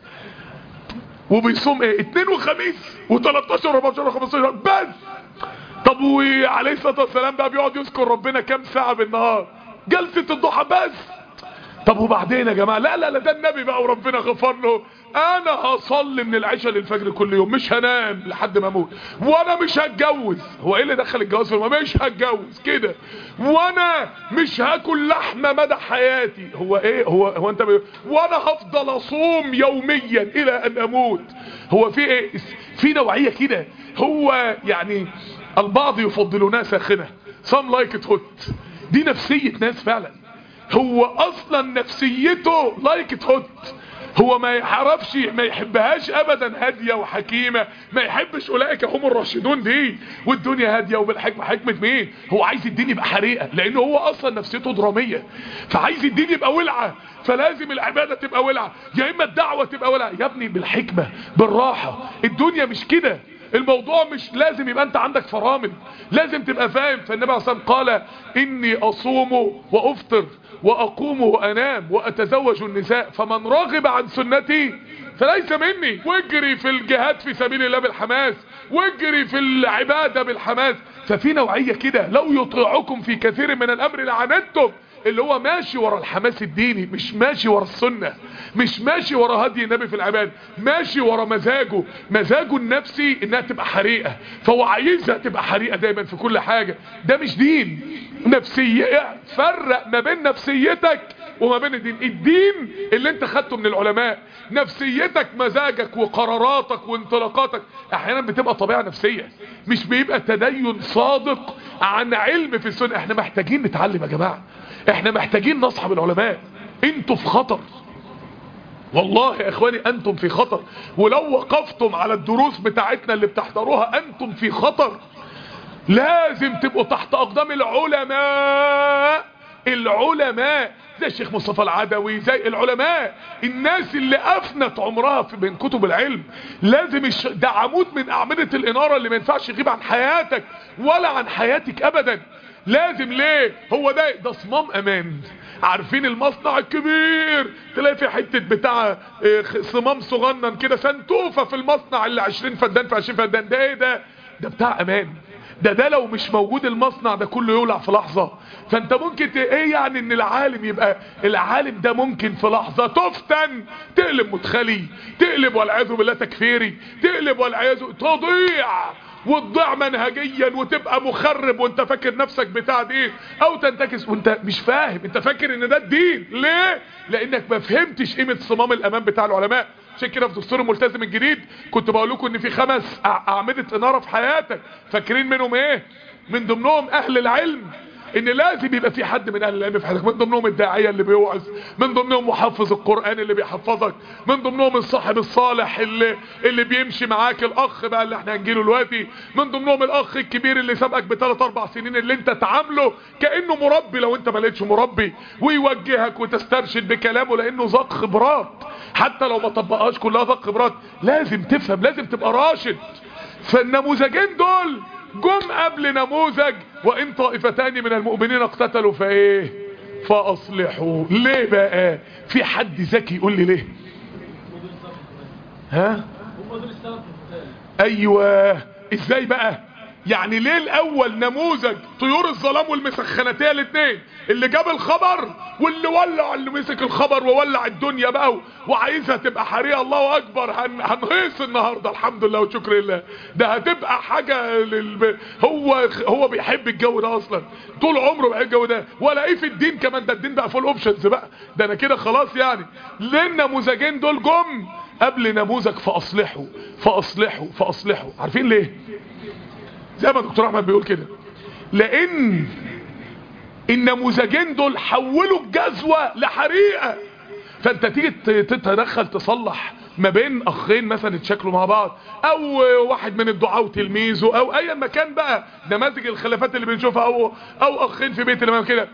وبيصوم ايه اتنين وخميس و13 14 15 بس طب وعليه الصلاه والسلام بقى بيقعد يذكر ربنا كام ساعه بالنهار جلسه الضحى بس طب وبعدين يا جماعه لا لا لا ده النبي بقى وربنا غفر له انا هصلي من العشاء للفجر كل يوم مش هنام لحد ما اموت وانا مش هتجوز هو ايه اللي دخل الجواز في الموضوع مش هتجوز كده وانا مش هاكل لحمه مدى حياتي هو ايه هو هو انت بي... وانا هفضل اصوم يوميا الى ان اموت هو في ايه في نوعيه كده هو يعني البعض يفضلونها ساخنه some like it hot دي نفسيه ناس فعلا هو اصلا نفسيته لايك ات هوت هو ما يعرفش ما يحبهاش ابدا هاديه وحكيمه ما يحبش اولئك هم الراشدون دي والدنيا هاديه وبالحكمه حكمه مين هو عايز الدين يبقى حريقه لان هو اصلا نفسيته دراميه فعايز الدين يبقى ولعه فلازم العباده تبقى ولعه يا اما الدعوه تبقى ولعه يا ابني بالحكمه بالراحه الدنيا مش كده الموضوع مش لازم يبقى انت عندك فرامل لازم تبقى فاهم فالنبي عليه الصلاه والسلام قال اني اصوم وافطر واقوم وانام واتزوج النساء فمن راغب عن سنتي فليس مني واجري في الجهاد في سبيل الله بالحماس واجري في العبادة بالحماس ففي نوعية كده لو يطيعكم في كثير من الامر لعنتم اللي هو ماشي ورا الحماس الديني مش ماشي ورا السنة مش ماشي ورا هدي النبي في العباد ماشي ورا مزاجه مزاجه النفسي انها تبقى حريقة فهو عايزها تبقى حريقة دايما في كل حاجة ده مش دين نفسية فرق ما بين نفسيتك وما بين الدين الدين اللي انت خدته من العلماء نفسيتك مزاجك وقراراتك وانطلاقاتك احيانا بتبقى طبيعة نفسية مش بيبقى تدين صادق عن علم في السنة احنا محتاجين نتعلم يا جماعة احنا محتاجين نصحب العلماء انتوا في خطر والله يا اخواني انتم في خطر ولو وقفتم على الدروس بتاعتنا اللي بتحضروها انتم في خطر لازم تبقوا تحت اقدام العلماء العلماء زي الشيخ مصطفى العدوي زي العلماء الناس اللي افنت عمرها في من كتب العلم لازم الش... ده عمود من اعمدة الانارة اللي ما ينفعش يغيب عن حياتك ولا عن حياتك ابدا لازم ليه هو ده ده صمام امان عارفين المصنع الكبير تلاقي في حتة بتاع صمام صغنن كده سنتوفة في المصنع اللي 20 فدان في 20 فدان ده ايه ده ده بتاع امان ده ده لو مش موجود المصنع ده كله يولع في لحظة فانت ممكن ت... ايه يعني ان العالم يبقى العالم ده ممكن في لحظة تفتن تقلب مدخلي تقلب والعياذ بالله تكفيري تقلب والعياذ تضيع وتضيع منهجيا وتبقى مخرب وانت فاكر نفسك بتاع دي او تنتكس وانت مش فاهم انت فاكر ان ده الدين ليه لانك ما فهمتش قيمة صمام الامان بتاع العلماء عشان كده في دستور الملتزم الجديد كنت بقول لكم ان في خمس اعمدة انارة في حياتك فاكرين منهم ايه من ضمنهم اهل العلم ان لازم يبقى في حد من اهل العلم في حياتك من ضمنهم الداعية اللي بيوعظ من ضمنهم محفظ القرآن اللي بيحفظك من ضمنهم الصاحب الصالح اللي اللي بيمشي معاك الاخ بقى اللي احنا هنجيله دلوقتي من ضمنهم الاخ الكبير اللي سبقك بثلاث اربع سنين اللي انت تعامله كانه مربي لو انت ما لقيتش مربي ويوجهك وتسترشد بكلامه لانه ذاق خبرات حتى لو ما طبقهاش كلها ذاق خبرات لازم تفهم لازم تبقى راشد فالنموذجين دول جم قبل نموذج وان طائفتان من المؤمنين اقتتلوا فايه فاصلحوا ليه بقى في حد ذكي يقول لي ليه ها ايوه ازاي بقى يعني ليه الاول نموذج طيور الظلام والمسخنتيه الاثنين اللي جاب الخبر واللي ولع اللي مسك الخبر وولع الدنيا بقى وعايزها تبقى حريقه الله اكبر هن هنهيص النهارده الحمد لله وشكر لله ده هتبقى حاجه للب... هو هو بيحب الجو ده اصلا طول عمره بيحب الجو ده ولا ايه في الدين كمان ده الدين بقى فول اوبشنز بقى ده انا كده خلاص يعني ليه النموذجين دول جم قبل نموذج فاصلحوا فاصلحوا فاصلحوا عارفين ليه زي ما دكتور احمد بيقول كده لان النموذجين دول حولوا الجزوة لحريقة فانت تيجي تتدخل تصلح ما بين اخين مثلا اتشكلوا مع بعض او واحد من الدعاء وتلميذه او اي مكان بقى نماذج الخلافات اللي بنشوفها او او اخين في بيت الامام كده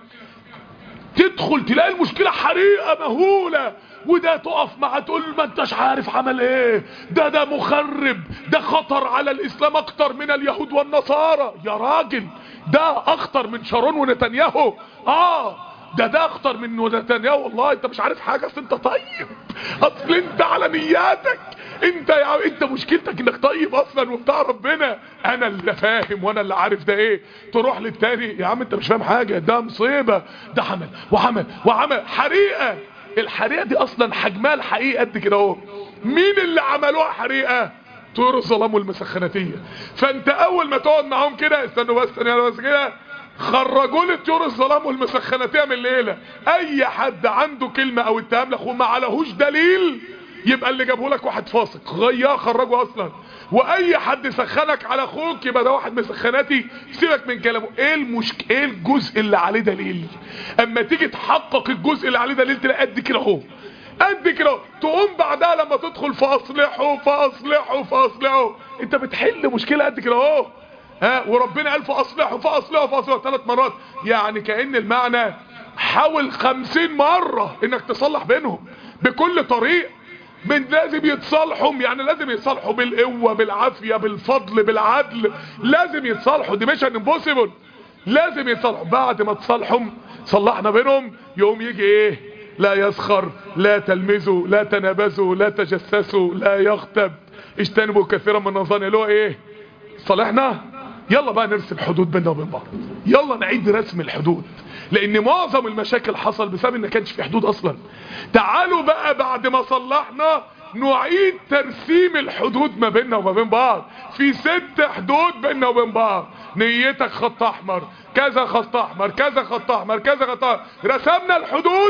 تدخل تلاقي المشكلة حريقة مهولة وده تقف معاه تقول ما انتش عارف عمل ايه ده ده مخرب ده خطر على الاسلام اكتر من اليهود والنصارى يا راجل ده اخطر من شارون ونتنياهو اه ده ده اخطر من نتنياهو والله انت مش عارف حاجة اصل انت طيب اصل انت على نياتك انت يا انت مشكلتك انك طيب اصلا وبتاع ربنا انا اللي فاهم وانا اللي عارف ده ايه تروح للتاني يا عم انت مش فاهم حاجة ده مصيبة ده حمل وعمل وعمل حريقة الحريقة دي اصلا حجمها الحقيقة قد كده اهو مين اللي عملوها حريقة طيور الظلام والمسخناتية فانت اول ما تقعد معاهم كده استنوا بس استنوا بس كده خرجوا لي طيور الظلام والمسخناتية من الليلة اي حد عنده كلمة او اتهام لاخوه ما عليهوش دليل يبقى اللي جابه لك واحد فاسق غياه خرجه اصلا واي حد سخنك على اخوك يبقى ده واحد مسخناتي سيبك من كلامه ايه المشك ايه الجزء اللي عليه دليل اما تيجي تحقق الجزء اللي عليه دليل تلاقي قد كده اهو قد كده تقوم بعدها لما تدخل فاصلحوا فاصلحوا فاصلحوا انت بتحل مشكله قد كده اهو ها وربنا قال فاصلحوا فاصلحوا فاصلحوا ثلاث مرات يعني كأن المعنى حاول خمسين مرة انك تصلح بينهم بكل طريق من لازم يتصالحوا يعني لازم يتصالحوا بالقوة بالعافية بالفضل بالعدل لازم يتصالحوا دي ميشن امبوسيبل لازم يتصالحوا بعد ما تصالحهم صلحنا بينهم يقوم يجي ايه لا يسخر لا تلمزوا لا تنابزوا لا تجسسوا لا يغتب اجتنبوا كثيرا من الظن اللي هو ايه صالحنا يلا بقى نرسم حدود بيننا وبين بعض يلا نعيد رسم الحدود لان معظم المشاكل حصل بسبب ان كانش في حدود اصلا تعالوا بقى بعد ما صلحنا نعيد ترسيم الحدود ما بيننا وما بين بعض في ست حدود بيننا وبين بعض نيتك خط احمر كذا خط احمر كذا خط احمر كذا خط احمر رسمنا الحدود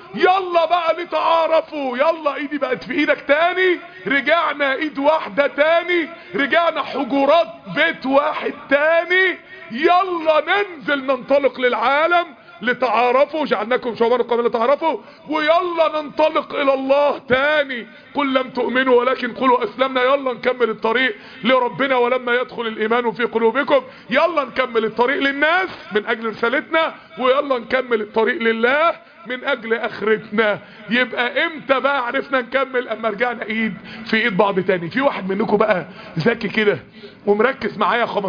يلا بقى نتعارفوا يلا ايدي بقت في ايدك تاني رجعنا ايد واحدة تاني رجعنا حجرات بيت واحد تاني يلا ننزل ننطلق للعالم لتعارفوا جعلناكم شعوبا قبل لتعارفوا ويلا ننطلق الى الله تاني قل لم تؤمنوا ولكن قولوا اسلمنا يلا نكمل الطريق لربنا ولما يدخل الايمان في قلوبكم يلا نكمل الطريق للناس من اجل رسالتنا ويلا نكمل الطريق لله من اجل اخرتنا يبقى امتى بقى عرفنا نكمل اما رجعنا ايد في ايد بعض تاني في واحد منكم بقى ذكي كده ومركز معايا 15%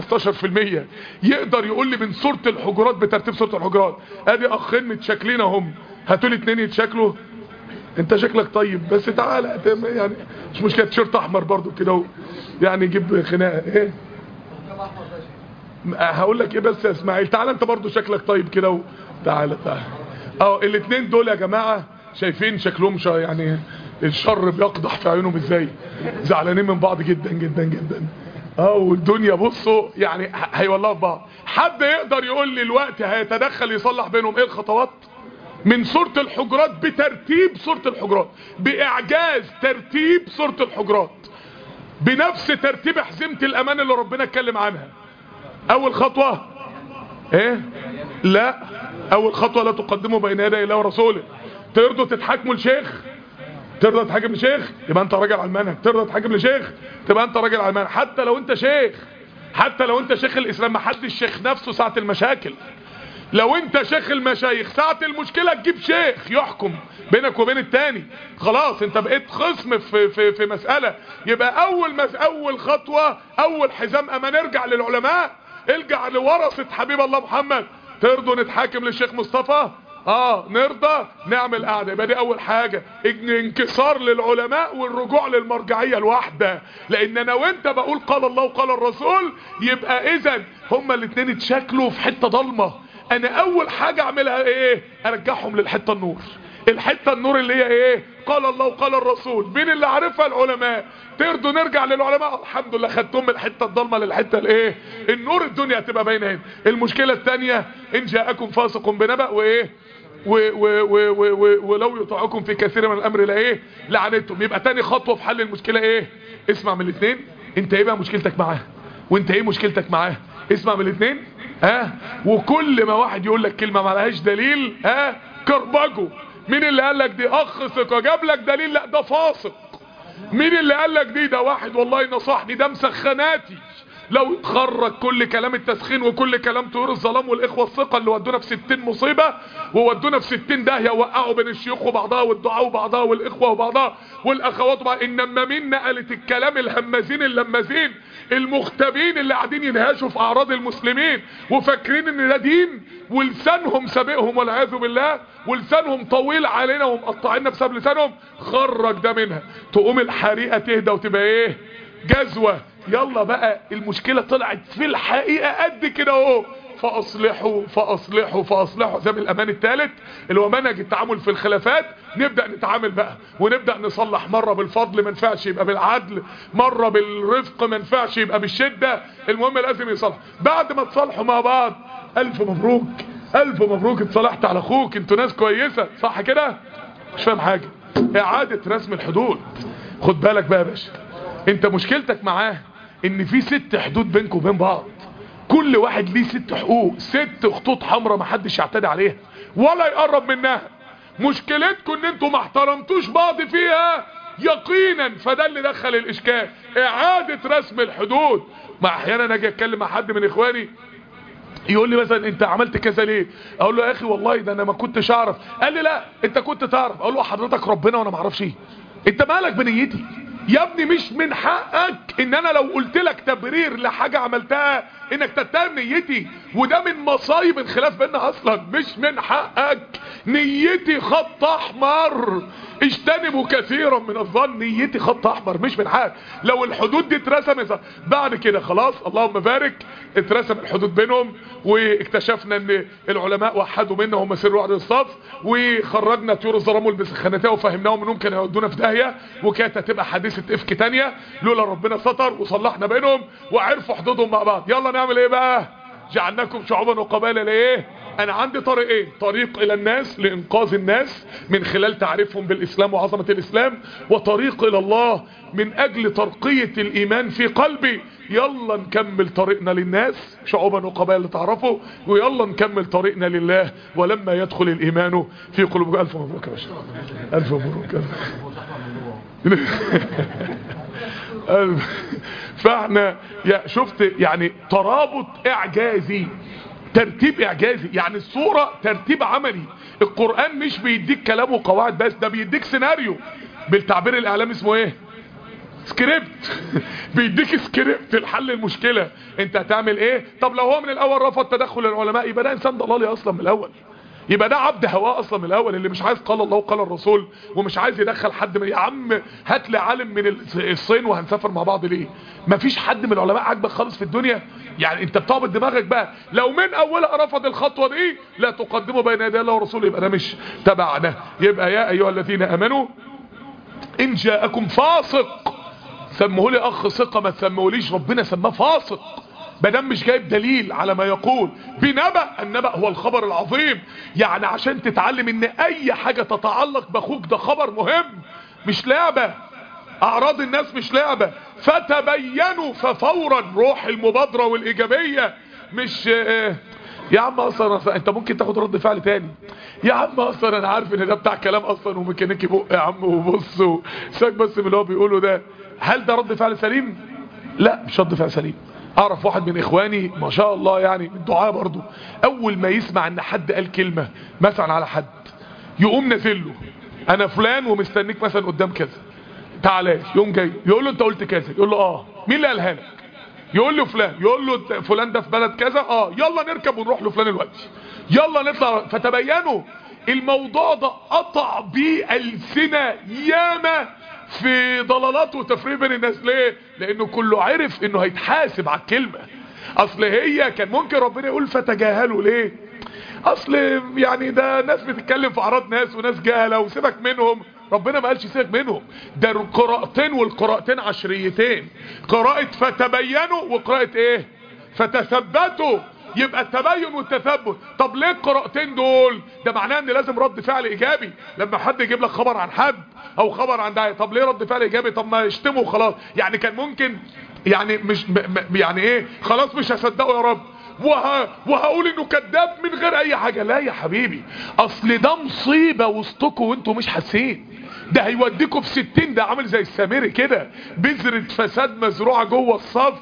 يقدر يقول لي من صورة الحجرات بترتيب صورة الحجرات ادي اخين متشكلين اهم هاتوا لي اتنين يتشكلوا انت شكلك طيب بس تعالى يعني مش مشكله تيشيرت احمر برضو كده يعني يجيب خناقه ايه هقول لك ايه بس يا اسماعيل تعالى انت برضو شكلك طيب كده تعالى تعالى اه الاثنين دول يا جماعة شايفين شكلهم شا يعني الشر بيقضح في عيونهم ازاي زعلانين من بعض جدا جدا جدا اه والدنيا بصوا يعني هيولعوا في بعض حد يقدر يقول لي الوقت هيتدخل يصلح بينهم ايه الخطوات من سورة الحجرات بترتيب سورة الحجرات باعجاز ترتيب سورة الحجرات بنفس ترتيب حزمة الامان اللي ربنا اتكلم عنها اول خطوة ايه لا اول خطوة لا تقدموا بين يدي الله ورسوله ترضوا تتحاكموا لشيخ ترضى تحاكم لشيخ يبقى انت راجل على المنهج ترضى تحاكم لشيخ تبقى انت راجل على المنهج حتى لو انت شيخ حتى لو انت شيخ الاسلام ما حدش شيخ نفسه ساعة المشاكل لو انت شيخ المشايخ ساعة المشكلة تجيب شيخ يحكم بينك وبين التاني خلاص انت بقيت خصم في, في, في مسألة يبقى اول مس اول خطوة اول حزام اما نرجع للعلماء ارجع لورثة حبيب الله محمد ترضوا نتحاكم للشيخ مصطفى اه نرضى نعمل قعدة يبقى دي اول حاجة انكسار للعلماء والرجوع للمرجعية الواحدة لان انا وانت بقول قال الله وقال الرسول يبقى اذا هما الاتنين اتشكلوا في حتة ضلمة انا اول حاجة اعملها ايه ارجعهم للحتة النور الحتة النور اللي هي ايه قال الله وقال الرسول مين اللي عارفها العلماء ترضوا نرجع للعلماء الحمد لله خدتهم من الحتة الضلمة للحتة الايه النور الدنيا هتبقى باينه هنا المشكلة الثانية ان جاءكم فاسق بنبأ وايه و و و و و ولو يطيعكم في كثير من الامر لا ايه لعنتم يبقى تاني خطوة في حل المشكلة ايه اسمع من الاثنين انت ايه بقى مشكلتك معاه وانت ايه مشكلتك معاه اسمع من الاثنين ها وكل ما واحد يقول لك كلمة ما لهاش دليل ها كربجه مين اللي قال لك دي اخ ثقه جاب لك دليل لا ده فاسق مين اللي قال لك دي ده واحد والله نصحني ده مسخناتي لو تخرج كل كلام التسخين وكل كلام طيور الظلام والاخوه الثقه اللي ودونا في 60 مصيبه وودونا في 60 داهيه وقعوا بين الشيوخ وبعضها والدعاء وبعضها والاخوه وبعضها والاخوات وبعضها انما مين نقلت الكلام الهمازين اللمازين المختبين اللي قاعدين ينهاشوا في اعراض المسلمين وفاكرين ان ده دين ولسانهم سابقهم والعياذ بالله ولسانهم طويل علينا ومقطعيننا بسبب لسانهم خرج ده منها تقوم الحريقه تهدى وتبقى ايه جزوه يلا بقى المشكله طلعت في الحقيقه قد كده اهو فاصلحوا فاصلحوا فاصلحوا زي الامان الثالث اللي هو منهج التعامل في الخلافات نبدا نتعامل بقى ونبدا نصلح مره بالفضل ما ينفعش يبقى بالعدل مره بالرفق ما ينفعش يبقى بالشده المهم لازم يصلح بعد ما تصالحوا مع بعض الف مبروك الف مبروك اتصالحت على اخوك انتوا ناس كويسه صح كده مش فاهم حاجه اعاده رسم الحدود خد بالك بقى يا باشا انت مشكلتك معاه ان في ست حدود بينكم وبين بعض كل واحد ليه ست حقوق ست خطوط حمراء محدش يعتدي عليها ولا يقرب منها مشكلتكم ان انتوا ما احترمتوش بعض فيها يقينا فده اللي دخل الاشكال اعادة رسم الحدود ما احيانا اجي اتكلم مع حد من اخواني يقول لي مثلا انت عملت كذا ليه اقول له يا اخي والله ده انا ما كنتش اعرف قال لي لا انت كنت تعرف اقول له حضرتك ربنا وانا ما اعرفش ايه انت مالك بنيتي يا ابني مش من حقك ان انا لو قلت لك تبرير لحاجة عملتها انك تتهم نيتي وده من مصايب الخلاف بيننا اصلا مش من حقك نيتي خط احمر اجتنبوا كثيرا من الظن نيتي خط احمر مش من حقك لو الحدود دي اترسمت بعد كده خلاص اللهم بارك اترسم الحدود بينهم واكتشفنا ان العلماء وحدوا منا هم سروا عدد الصف وخرجنا طيور الظلام والبسخانتين وفهمناهم انهم كانوا يودونا في داهيه وكانت هتبقى حادثه افك تانية لولا ربنا ستر وصلحنا بينهم وعرفوا حدودهم مع بعض يلا نعمل ايه بقى جعلناكم شعوبا وقبائل لايه انا عندي طريقين طريق الى الناس لانقاذ الناس من خلال تعريفهم بالاسلام وعظمة الاسلام وطريق الى الله من اجل ترقية الايمان في قلبي يلا نكمل طريقنا للناس شعوبا وقبائل تعرفوا ويلا نكمل طريقنا لله ولما يدخل الايمان في قلوبكم الف مبروك يا باشا الف مبروك فاحنا يا شفت يعني ترابط اعجازي ترتيب اعجازي يعني الصورة ترتيب عملي القرآن مش بيديك كلام وقواعد بس ده بيديك سيناريو بالتعبير الاعلامي اسمه ايه سكريبت بيديك سكريبت لحل المشكلة انت هتعمل ايه طب لو هو من الاول رفض تدخل العلماء يبقى ده انسان ضلالي اصلا من الاول يبقى ده عبد هواه اصلا من الاول اللي مش عايز قال الله وقال الرسول ومش عايز يدخل حد من يا عم هات لي عالم من الصين وهنسافر مع بعض ليه مفيش حد من العلماء عاجبك خالص في الدنيا يعني انت بتعبط دماغك بقى لو من اولها رفض الخطوه دي لا تقدموا بين يدي الله ورسوله يبقى ده مش تبعنا يبقى يا ايها الذين امنوا ان جاءكم فاسق سموه لي اخ ثقه ما تسموهوليش ربنا سماه فاسق بدم مش جايب دليل على ما يقول بنبأ النبأ هو الخبر العظيم يعني عشان تتعلم ان اي حاجة تتعلق باخوك ده خبر مهم مش لعبة اعراض الناس مش لعبة فتبينوا ففورا روح المبادرة والايجابية مش يا عم اصلا انت ممكن تاخد رد فعل تاني يا عم اصلا انا عارف ان ده بتاع كلام اصلا وميكانيكي بق يا عم وبص ساك بس من اللي هو بيقوله ده هل ده رد فعل سليم لا مش رد فعل سليم اعرف واحد من اخواني ما شاء الله يعني من دعاء برضو اول ما يسمع ان حد قال كلمة مثلا على حد يقوم نازل له انا فلان ومستنيك مثلا قدام كذا تعالى يوم جاي يقول له انت قلت كذا يقول له اه مين اللي قالها لك يقول له فلان يقول له فلان ده في بلد كذا اه يلا نركب ونروح له فلان الوقت يلا نطلع فتبينوا الموضوع ده قطع بيه السنة ياما في ضلالات وتفريق بين الناس ليه لانه كله عرف انه هيتحاسب على الكلمة اصل هي كان ممكن ربنا يقول فتجاهلوا ليه اصل يعني ده ناس بتتكلم في اعراض ناس وناس جهله وسيبك منهم ربنا ما قالش سيبك منهم ده القراءتين والقراءتين عشريتين قراءة فتبينوا وقراءة ايه فتثبتوا يبقى التبين والتثبت طب ليه القراءتين دول ده معناه ان لازم رد فعل ايجابي لما حد يجيب لك خبر عن حد او خبر عن داعي طب ليه رد فعل ايجابي طب ما يشتموا خلاص يعني كان ممكن يعني مش م م يعني ايه خلاص مش هصدقه يا رب وه... وهقول انه كذاب من غير اي حاجة لا يا حبيبي اصل ده مصيبة وسطكم وانتوا مش حاسين ده هيوديكوا في ستين ده عامل زي السامري كده بذرة فساد مزروعة جوه الصف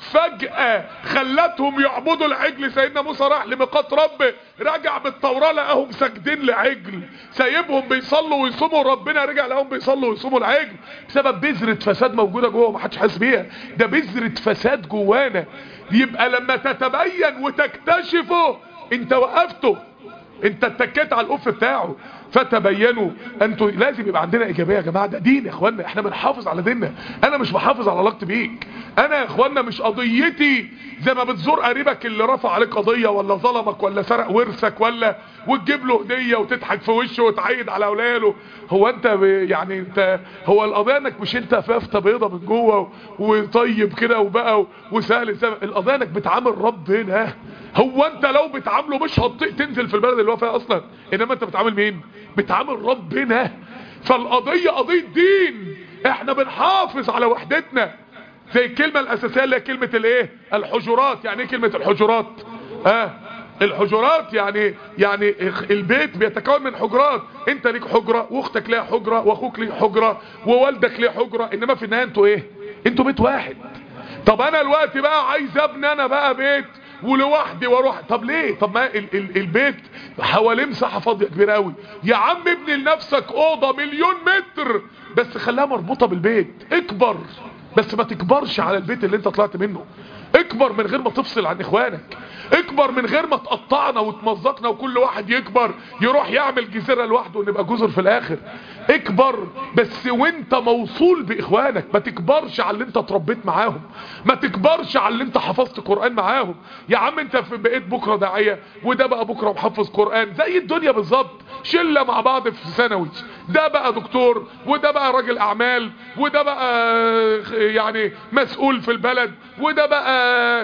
فجأة خلتهم يعبدوا العجل سيدنا موسى راح لميقات ربه رجع بالتوراة لقاهم ساجدين لعجل سايبهم بيصلوا ويصوموا ربنا رجع لقاهم بيصلوا ويصوموا العجل بسبب بذرة فساد موجودة جوه ومحدش حاسس بيها ده بذرة فساد جوانا يبقى لما تتبين وتكتشفه انت وقفته انت اتكيت على القف بتاعه فتبينوا انتوا لازم يبقى عندنا ايجابيه يا جماعه ده دين يا اخوانا احنا بنحافظ على ديننا انا مش بحافظ على علاقتي بيك انا يا اخوانا مش قضيتي زي ما بتزور قريبك اللي رفع عليك قضيه ولا ظلمك ولا سرق ورثك ولا وتجيب له هديه وتضحك في وشه وتعيد على اولاده هو انت يعني انت هو القضيه انك مش انت فافته بيضه من جوه وطيب كده وبقى وسهل سهل القضيه انك بتعامل ربنا هو انت لو بتعامله مش هتطيق تنزل في البلد اللي هو فيها اصلا انما انت بتعامل مين بتعامل ربنا فالقضية قضية دين احنا بنحافظ على وحدتنا زي الكلمة الاساسية اللي هي كلمة الايه الحجرات يعني ايه كلمة الحجرات اه الحجرات يعني يعني البيت بيتكون من حجرات انت ليك حجرة واختك ليها حجرة واخوك ليه حجرة ووالدك ليه حجرة انما في النهاية انتوا ايه انتوا بيت واحد طب انا الوقت بقى عايز ابني انا بقى بيت ولوحدي واروح طب ليه طب ما ال ال البيت حواليه مساحه فاضيه كبيره قوي يا عم ابني لنفسك اوضه مليون متر بس خليها مربوطه بالبيت اكبر بس ما تكبرش على البيت اللي انت طلعت منه اكبر من غير ما تفصل عن اخوانك اكبر من غير ما تقطعنا وتمزقنا وكل واحد يكبر يروح يعمل جزيرة لوحده ونبقى جزر في الاخر اكبر بس وانت موصول باخوانك ما تكبرش على اللي انت اتربيت معاهم ما تكبرش على اللي انت حفظت قرآن معاهم يا عم انت في بقيت بكرة داعية وده بقى بكرة محفظ قرآن زي الدنيا بالظبط شلة مع بعض في ثانوي ده بقى دكتور وده بقى راجل اعمال وده بقى يعني مسؤول في البلد وده بقى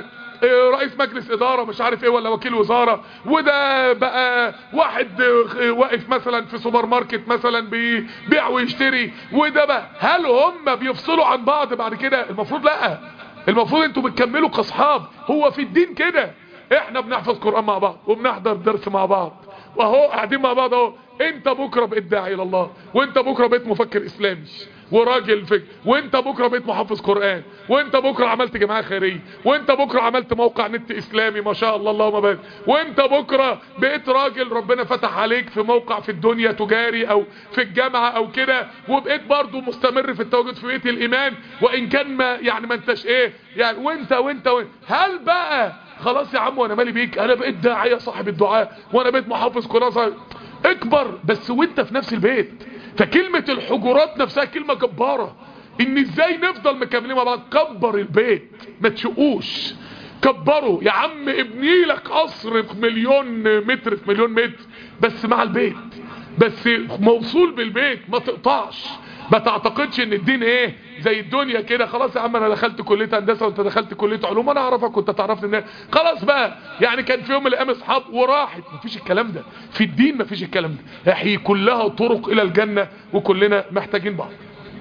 رئيس مجلس ادارة مش عارف ايه ولا وكيل وزارة وده بقى واحد واقف مثلا في سوبر ماركت مثلا بيبيع ويشتري وده بقى هل هم بيفصلوا عن بعض بعد كده المفروض لا المفروض انتوا بتكملوا كاصحاب هو في الدين كده احنا بنحفظ قرآن مع بعض وبنحضر درس مع بعض واهو قاعدين مع بعض اهو انت بكره بقيت داعي الى الله وانت بكره بقيت مفكر اسلامي وراجل فكر وانت بكره بقيت محافظ قرآن وانت بكره عملت جماعه خيريه وانت بكره عملت موقع نت اسلامي ما شاء الله اللهم بارك وانت بكره بقيت راجل ربنا فتح عليك في موقع في الدنيا تجاري او في الجامعه او كده وبقيت برضو مستمر في التواجد في بيت الايمان وان كان ما يعني ما انتش ايه يعني وانت وانت, وانت هل بقى خلاص يا عم وانا مالي بيك انا بقيت داعيه صاحب الدعاء وانا بقيت محافظ قرآن اكبر بس وانت في نفس البيت فكلمة الحجرات نفسها كلمة جبارة ان ازاي نفضل مكملين مع بعض كبر البيت ما تشقوش كبروا يا عم ابني لك قصر في مليون متر في مليون متر بس مع البيت بس موصول بالبيت ما تقطعش ما تعتقدش ان الدين ايه زي الدنيا كده خلاص يا عم انا دخلت كليه هندسه وانت دخلت كليه علوم انا اعرفك وانت تعرفني ان خلاص بقى يعني كان في يوم من الايام اصحاب وراحت مفيش الكلام ده في الدين مفيش الكلام ده هي كلها طرق الى الجنه وكلنا محتاجين بعض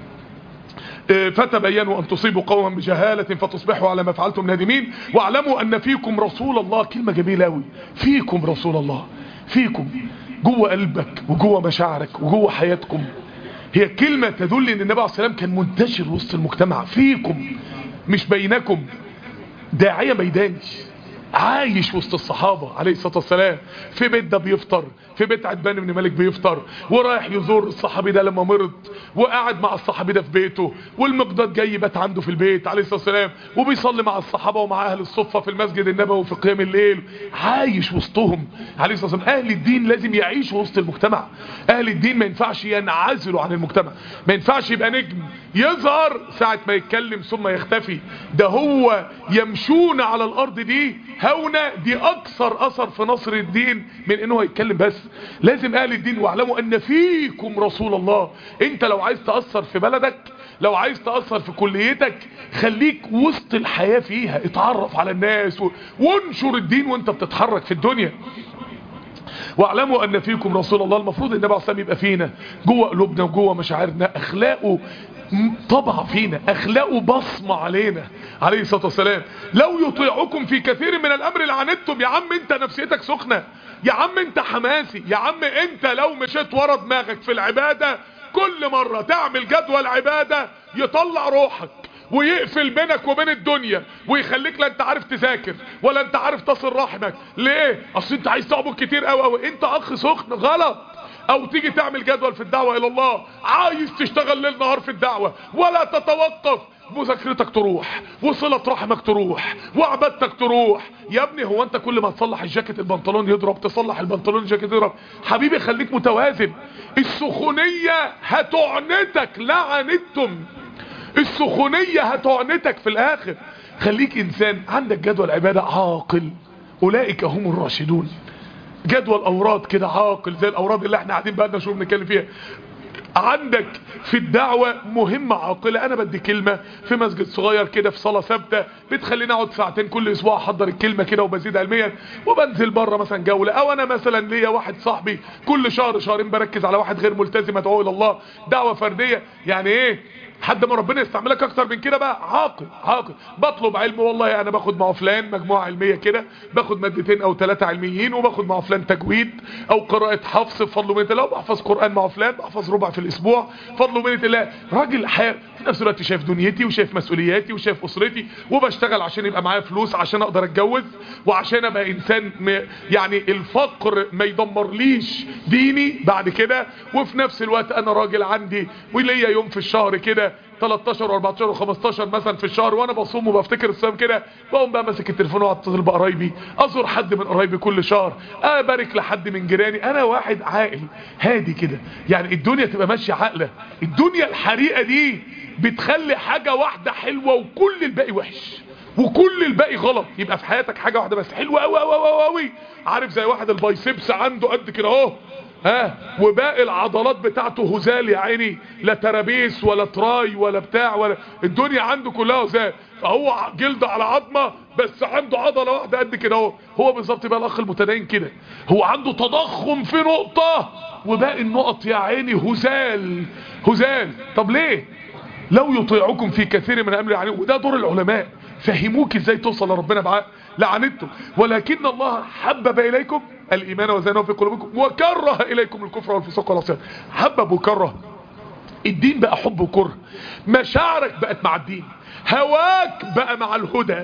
فتبينوا ان تصيبوا قوما بجهالة فتصبحوا على ما فعلتم نادمين واعلموا ان فيكم رسول الله كلمة جميلة قوي فيكم رسول الله فيكم جوه قلبك وجوه مشاعرك وجوه حياتكم هي كلمة تدل ان النبي عليه السلام كان منتشر وسط المجتمع فيكم مش بينكم داعية ميداني عايش وسط الصحابة عليه الصلاة والسلام في بيت ده بيفطر في بيت عتبان بن مالك بيفطر ورايح يزور الصحابي ده لما مرض وقاعد مع الصحابي ده في بيته والمقداد جاي بات عنده في البيت عليه الصلاة والسلام وبيصلي مع الصحابة ومع أهل الصفة في المسجد النبوي في قيام الليل عايش وسطهم عليه الصلاة والسلام أهل الدين لازم يعيشوا وسط المجتمع أهل الدين ما ينفعش ينعزلوا عن المجتمع ما ينفعش يبقى نجم يظهر ساعة ما يتكلم ثم يختفي ده هو يمشون على الأرض دي هونة دي أكثر أثر في نصر الدين من إنه يتكلم بس لازم أهل الدين واعلموا أن فيكم رسول الله أنت لو عايز تأثر في بلدك لو عايز تأثر في كليتك خليك وسط الحياة فيها اتعرف على الناس و... وانشر الدين وانت بتتحرك في الدنيا واعلموا ان فيكم رسول الله المفروض النبي عليه الصلاه يبقى فينا جوه قلوبنا وجوه مشاعرنا اخلاقه طبع فينا اخلاقه بصمة علينا عليه الصلاة والسلام لو يطيعكم في كثير من الامر لعنتم يا عم انت نفسيتك سخنة يا عم انت حماسي يا عم انت لو مشيت ورا دماغك في العبادة كل مرة تعمل جدول عبادة يطلع روحك ويقفل بينك وبين الدنيا ويخليك لا انت عارف تذاكر ولا انت عارف تصل رحمك ليه اصل انت عايز تعبد كتير قوي قوي انت اخ سخن غلط او تيجي تعمل جدول في الدعوة الى الله عايز تشتغل ليل نهار في الدعوة ولا تتوقف مذاكرتك تروح وصلة رحمك تروح وعبادتك تروح يا ابني هو انت كل ما تصلح الجاكيت البنطلون يضرب تصلح البنطلون الجاكيت يضرب حبيبي خليك متوازن السخونية هتعنتك لعنتم السخونية هتعنتك في الاخر خليك انسان عندك جدول عبادة عاقل اولئك هم الراشدون جدول اوراد كده عاقل زي الاوراد اللي احنا قاعدين بقالنا شهور بنتكلم فيها عندك في الدعوة مهمة عاقلة انا بدي كلمة في مسجد صغير كده في صلاة ثابتة بتخليني اقعد ساعتين كل اسبوع احضر الكلمة كده وبزيد علميا وبنزل بره مثلا جولة او انا مثلا ليا واحد صاحبي كل شهر شهرين بركز على واحد غير ملتزم ادعوه الى الله دعوة فردية يعني ايه حد ما ربنا يستعملك اكتر من كده بقى عاقل عاقل بطلب علم والله انا باخد مع فلان مجموعة علمية كده باخد مادتين او ثلاثة علميين وباخد مع فلان تجويد او قراءة حفظ بفضل منة الله بحفظ قرآن مع فلان بحفظ ربع في الاسبوع فضل منة الله راجل حياة في نفس الوقت شايف دنيتي وشايف مسؤولياتي وشايف اسرتي وبشتغل عشان يبقى معايا فلوس عشان اقدر اتجوز وعشان ابقى انسان م... يعني الفقر ما يدمرليش ديني بعد كده وفي نفس الوقت انا راجل عندي وليا يوم في الشهر كده 13 و14 و15 مثلا في الشهر وانا بصوم وبفتكر الصيام كده بقوم بقى ماسك التليفون واتصل بقرايبي ازور حد من قرايبي كل شهر ابارك لحد من جيراني انا واحد عاقل هادي كده يعني الدنيا تبقى ماشيه عاقله الدنيا الحريقه دي بتخلي حاجه واحده حلوه وكل الباقي وحش وكل الباقي غلط يبقى في حياتك حاجه واحده بس حلوه قوي قوي قوي قوي عارف زي واحد البايسبس عنده قد كده اهو ها وباقي العضلات بتاعته هزال يا عيني لا ترابيس ولا تراي ولا بتاع ولا الدنيا عنده كلها هزال فهو جلد على عظمه بس عنده عضله واحده قد كده اهو هو بالظبط بقى الاخ المتدين كده هو عنده تضخم في نقطه وباقي النقط يا عيني هزال هزال طب ليه لو يطيعكم في كثير من الامر يعني وده دور العلماء فهموك ازاي توصل لربنا بعقل لعنتم ولكن الله حبب اليكم الايمان وزينه في قلوبكم وكره اليكم الكفر والفسوق والعصيان حبب وكره الدين بقى حب وكره مشاعرك بقت مع الدين هواك بقى مع الهدى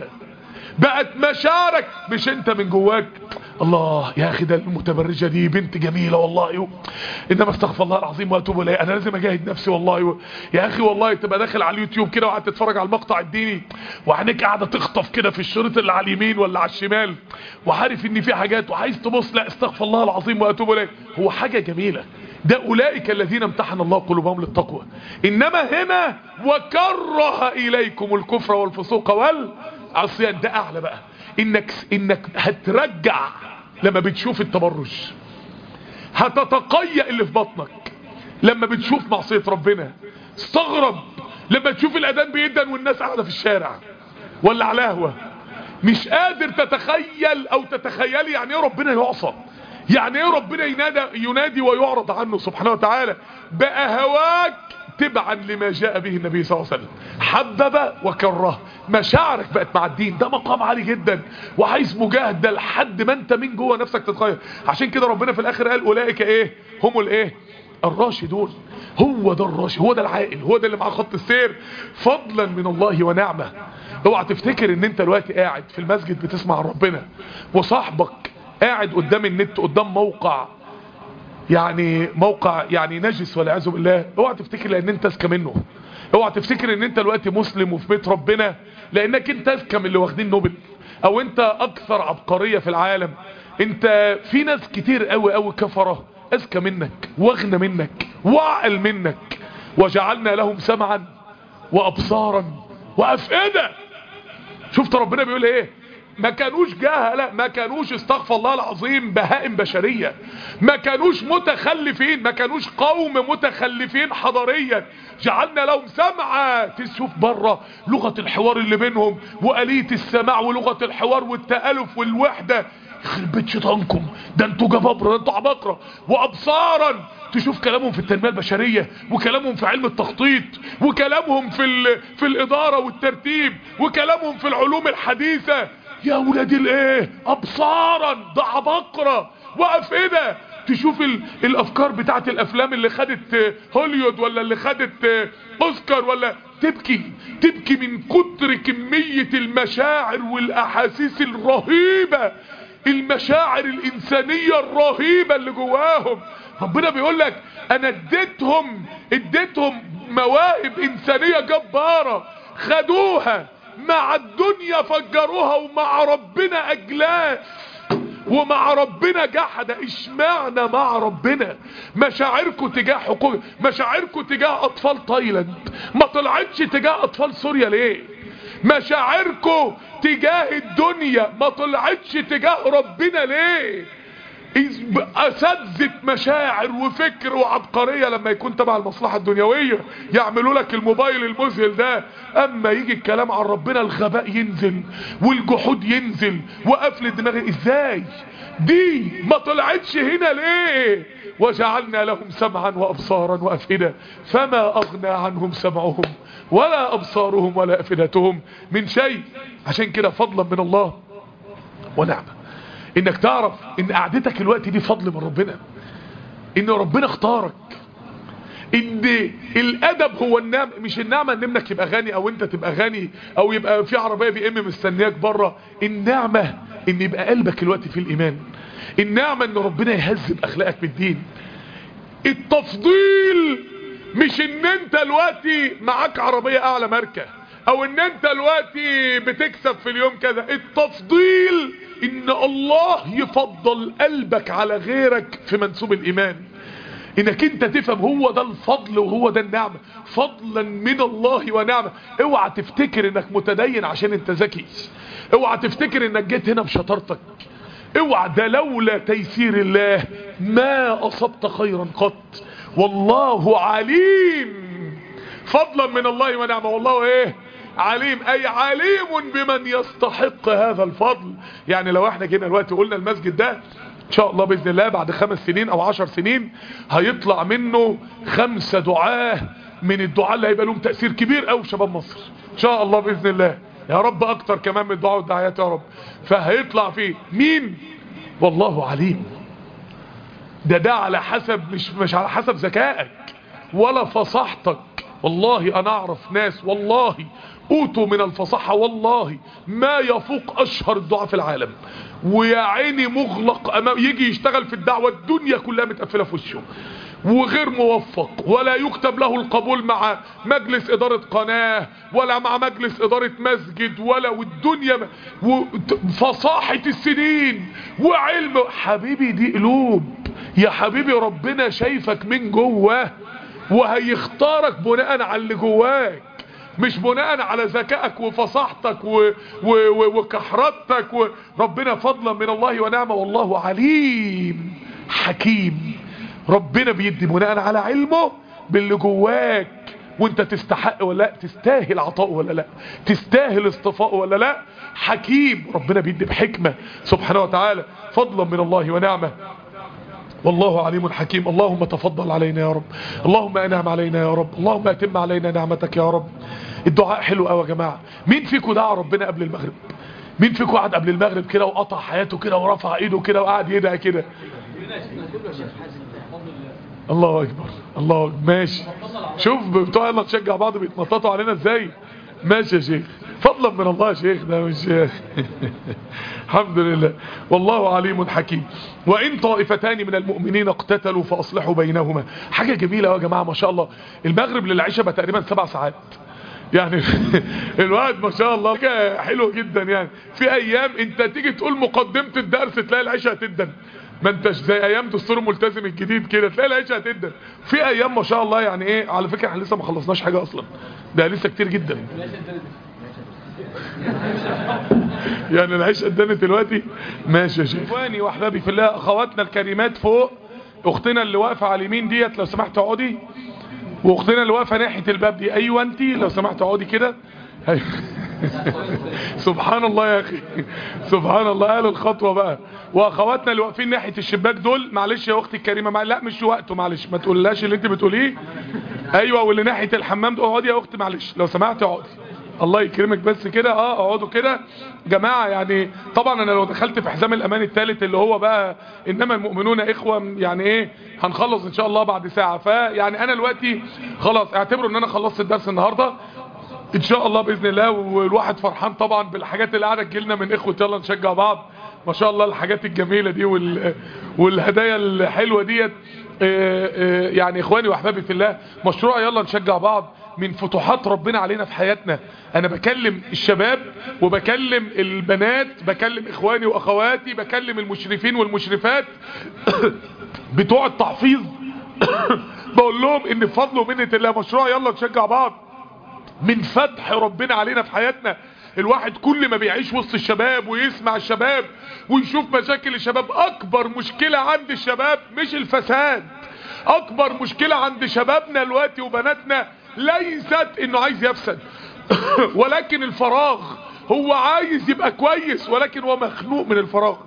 بقت مشاعرك مش انت من جواك الله يا اخي ده المتبرجة دي بنت جميلة والله و... انما استغفر الله العظيم واتوب اليه انا لازم اجاهد نفسي والله و... يا اخي والله تبقى داخل على اليوتيوب كده وقاعد تتفرج على المقطع الديني وعينيك قاعدة تخطف كده في الشريط اللي على اليمين ولا على الشمال وعارف ان في حاجات وعايز تبص لا استغفر الله العظيم واتوب اليه هو حاجة جميلة ده اولئك الذين امتحن الله قلوبهم للتقوى انما هنا وكره اليكم الكفر والفسوق والعصيان ده اعلى بقى انك انك هترجع لما بتشوف التبرج هتتقيأ اللي في بطنك لما بتشوف معصية ربنا استغرب لما تشوف الاذان بيدن والناس قاعدة في الشارع ولا على قهوة مش قادر تتخيل او تتخيلي يعني ايه ربنا يعصى يعني ايه ربنا ينادى ينادي ويعرض عنه سبحانه وتعالى بقى هواك تبعا لما جاء به النبي صلى الله عليه وسلم حبب وكره مشاعرك بقت مع الدين ده مقام عالي جدا وعايز مجاهدة لحد ما انت من جوه نفسك تتغير عشان كده ربنا في الاخر قال اولئك ايه هم الايه الراشدون هو ده الراشد هو ده العائل هو ده اللي معاه خط السير فضلا من الله ونعمه اوعى تفتكر ان انت دلوقتي قاعد في المسجد بتسمع ربنا وصاحبك قاعد قدام النت قدام موقع يعني موقع يعني نجس والعياذ بالله اوعى تفتكر لان انت اذكى منه اوعى تفتكر ان انت دلوقتي مسلم وفي بيت ربنا لانك انت اذكى من اللي واخدين نوبل او انت اكثر عبقرية في العالم انت في ناس كتير قوي قوي كفرة اذكى منك واغنى منك واعقل منك وجعلنا لهم سمعا وابصارا وافئدة شفت ربنا بيقول ايه ما كانوش جهلة ما كانوش استغفر الله العظيم بهائم بشرية ما كانوش متخلفين ما كانوش قوم متخلفين حضاريا جعلنا لهم سمعة تشوف بره لغة الحوار اللي بينهم وآلية السماع ولغة الحوار والتألف والوحدة يخرب بيت شيطانكم ده انتوا جبابرة ده انتوا عباقرة وابصارا تشوف كلامهم في التنمية البشرية وكلامهم في علم التخطيط وكلامهم في ال... في الإدارة والترتيب وكلامهم في العلوم الحديثة يا ولاد الايه ابصارا ده عباقرة وافئدة تشوف ال... الافكار بتاعت الافلام اللي خدت هوليود ولا اللي خدت اوسكار ولا تبكي تبكي من كتر كمية المشاعر والاحاسيس الرهيبة المشاعر الانسانية الرهيبة اللي جواهم ربنا بيقول لك انا اديتهم اديتهم مواهب انسانية جبارة خدوها مع الدنيا فجروها ومع ربنا اجلاس ومع ربنا جحد اشمعنا مع ربنا مشاعركم تجاه حقوق مشاعركم تجاه اطفال تايلاند ما طلعتش تجاه اطفال سوريا ليه مشاعركم تجاه الدنيا ما طلعتش تجاه ربنا ليه اساتذه مشاعر وفكر وعبقريه لما يكون تبع المصلحه الدنيويه يعملوا لك الموبايل المذهل ده اما يجي الكلام عن ربنا الغباء ينزل والجحود ينزل وقفل الدماغ ازاي دي ما طلعتش هنا ليه وجعلنا لهم سمعا وابصارا وافئده فما اغنى عنهم سمعهم ولا ابصارهم ولا افئدتهم من شيء عشان كده فضلا من الله ونعمه انك تعرف ان قعدتك الوقت دي فضل من ربنا ان ربنا اختارك ان الادب هو النعم مش النعمه ان ابنك يبقى غني او انت تبقى غني او يبقى في عربيه بي ام مستنياك بره النعمه ان يبقى قلبك الوقت في الايمان النعمه ان ربنا يهذب اخلاقك بالدين التفضيل مش ان انت دلوقتي معاك عربيه اعلى ماركه او ان انت دلوقتي بتكسب في اليوم كذا التفضيل ان الله يفضل قلبك على غيرك في منسوب الايمان انك انت تفهم هو ده الفضل وهو ده النعمة فضلا من الله ونعمة اوعى تفتكر انك متدين عشان انت ذكي اوعى تفتكر انك جيت هنا بشطارتك اوعى ده لولا تيسير الله ما اصبت خيرا قط والله عليم فضلا من الله ونعمة والله ايه عليم اي عليم بمن يستحق هذا الفضل يعني لو احنا جينا دلوقتي قلنا المسجد ده ان شاء الله باذن الله بعد خمس سنين او عشر سنين هيطلع منه خمسة دعاه من الدعاء اللي هيبقى لهم تأثير كبير قوي في شباب مصر ان شاء الله باذن الله يا رب اكتر كمان من الدعاء والدعايات يا رب فهيطلع فيه مين والله عليم ده ده على حسب مش مش على حسب ذكائك ولا فصاحتك والله انا اعرف ناس والله اوتوا من الفصاحة والله ما يفوق اشهر الدعاء في العالم ويا عيني مغلق امام يجي يشتغل في الدعوة الدنيا كلها متقفلة في وشه وغير موفق ولا يكتب له القبول مع مجلس ادارة قناة ولا مع مجلس ادارة مسجد ولا والدنيا فصاحة السنين وعلم حبيبي دي قلوب يا حبيبي ربنا شايفك من جوه وهيختارك بناء على اللي جواك مش بناء على ذكائك وفصاحتك و... و... و... وكحرتك وربنا فضلا من الله ونعمه والله عليم حكيم ربنا بيدي بناء على علمه باللي جواك وانت تستحق ولا لا تستاهل عطاء ولا لا تستاهل اصطفاء ولا لا حكيم ربنا بيدي بحكمة سبحانه وتعالى فضلا من الله ونعمه والله عليم حكيم اللهم تفضل علينا يا رب اللهم انعم علينا يا رب اللهم اتم علينا نعمتك يا رب الدعاء حلو قوي يا جماعه مين فيكم دعا ربنا قبل المغرب مين فيكم قعد قبل المغرب كده وقطع حياته كده ورفع ايده كده وقعد يدعي كده الله اكبر الله أكبر. ماشي شوف بتوع يلا تشجع بعض بيتنططوا علينا ازاي ماشي يا شيخ فضلا من الله يا شيخ ده مش الحمد لله والله عليم حكيم وإن طائفتان من المؤمنين اقتتلوا فأصلحوا بينهما حاجة جميلة يا جماعة ما شاء الله المغرب للعشاء بقى تقريبا سبع ساعات يعني الوقت ما شاء الله حاجة حلو جدا يعني في ايام انت تيجي تقول مقدمة الدرس تلاقي العشاء هتدن ما انتش زي ايام دستور الملتزم الجديد كده تلاقي العشاء هتدن في ايام ما شاء الله يعني ايه على فكرة احنا لسه ما خلصناش حاجة اصلا ده لسه كتير جدا يعني العشاء اتدنت دلوقتي ماشي يا شيخ اخواني واحبابي في الله اخواتنا الكريمات فوق اختنا اللي واقفه على اليمين ديت لو سمحت اقعدي واختنا اللي واقفه ناحيه الباب دي ايوه انت لو سمحت اقعدي كده أيوة. سبحان الله يا اخي سبحان الله قالوا الخطوه بقى واخواتنا اللي واقفين ناحيه الشباك دول معلش يا اختي الكريمه مع... لا مش وقته معلش ما تقولهاش اللي انت بتقوليه ايوه واللي ناحيه الحمام ده اقعدي يا اختي معلش لو سمحت اقعدي الله يكرمك بس كده اه اقعدوا كده جماعة يعني طبعا انا لو دخلت في حزام الامان الثالث اللي هو بقى انما المؤمنون اخوة يعني ايه هنخلص ان شاء الله بعد ساعة فيعني انا دلوقتي خلاص اعتبروا ان انا خلصت الدرس النهاردة ان شاء الله باذن الله والواحد فرحان طبعا بالحاجات اللي قاعده تجيلنا من اخوة يلا نشجع بعض ما شاء الله الحاجات الجميلة دي وال... والهدايا الحلوة ديت يعني اخواني واحبابي في الله مشروع يلا نشجع بعض من فتوحات ربنا علينا في حياتنا انا بكلم الشباب وبكلم البنات بكلم اخواني واخواتي بكلم المشرفين والمشرفات بتوع التحفيظ بقول لهم ان بفضل ومنة الله مشروع يلا نشجع بعض من فتح ربنا علينا في حياتنا الواحد كل ما بيعيش وسط الشباب ويسمع الشباب ويشوف مشاكل الشباب اكبر مشكلة عند الشباب مش الفساد اكبر مشكلة عند شبابنا الوقت وبناتنا ليست انه عايز يفسد ولكن الفراغ هو عايز يبقى كويس ولكن هو مخنوق من الفراغ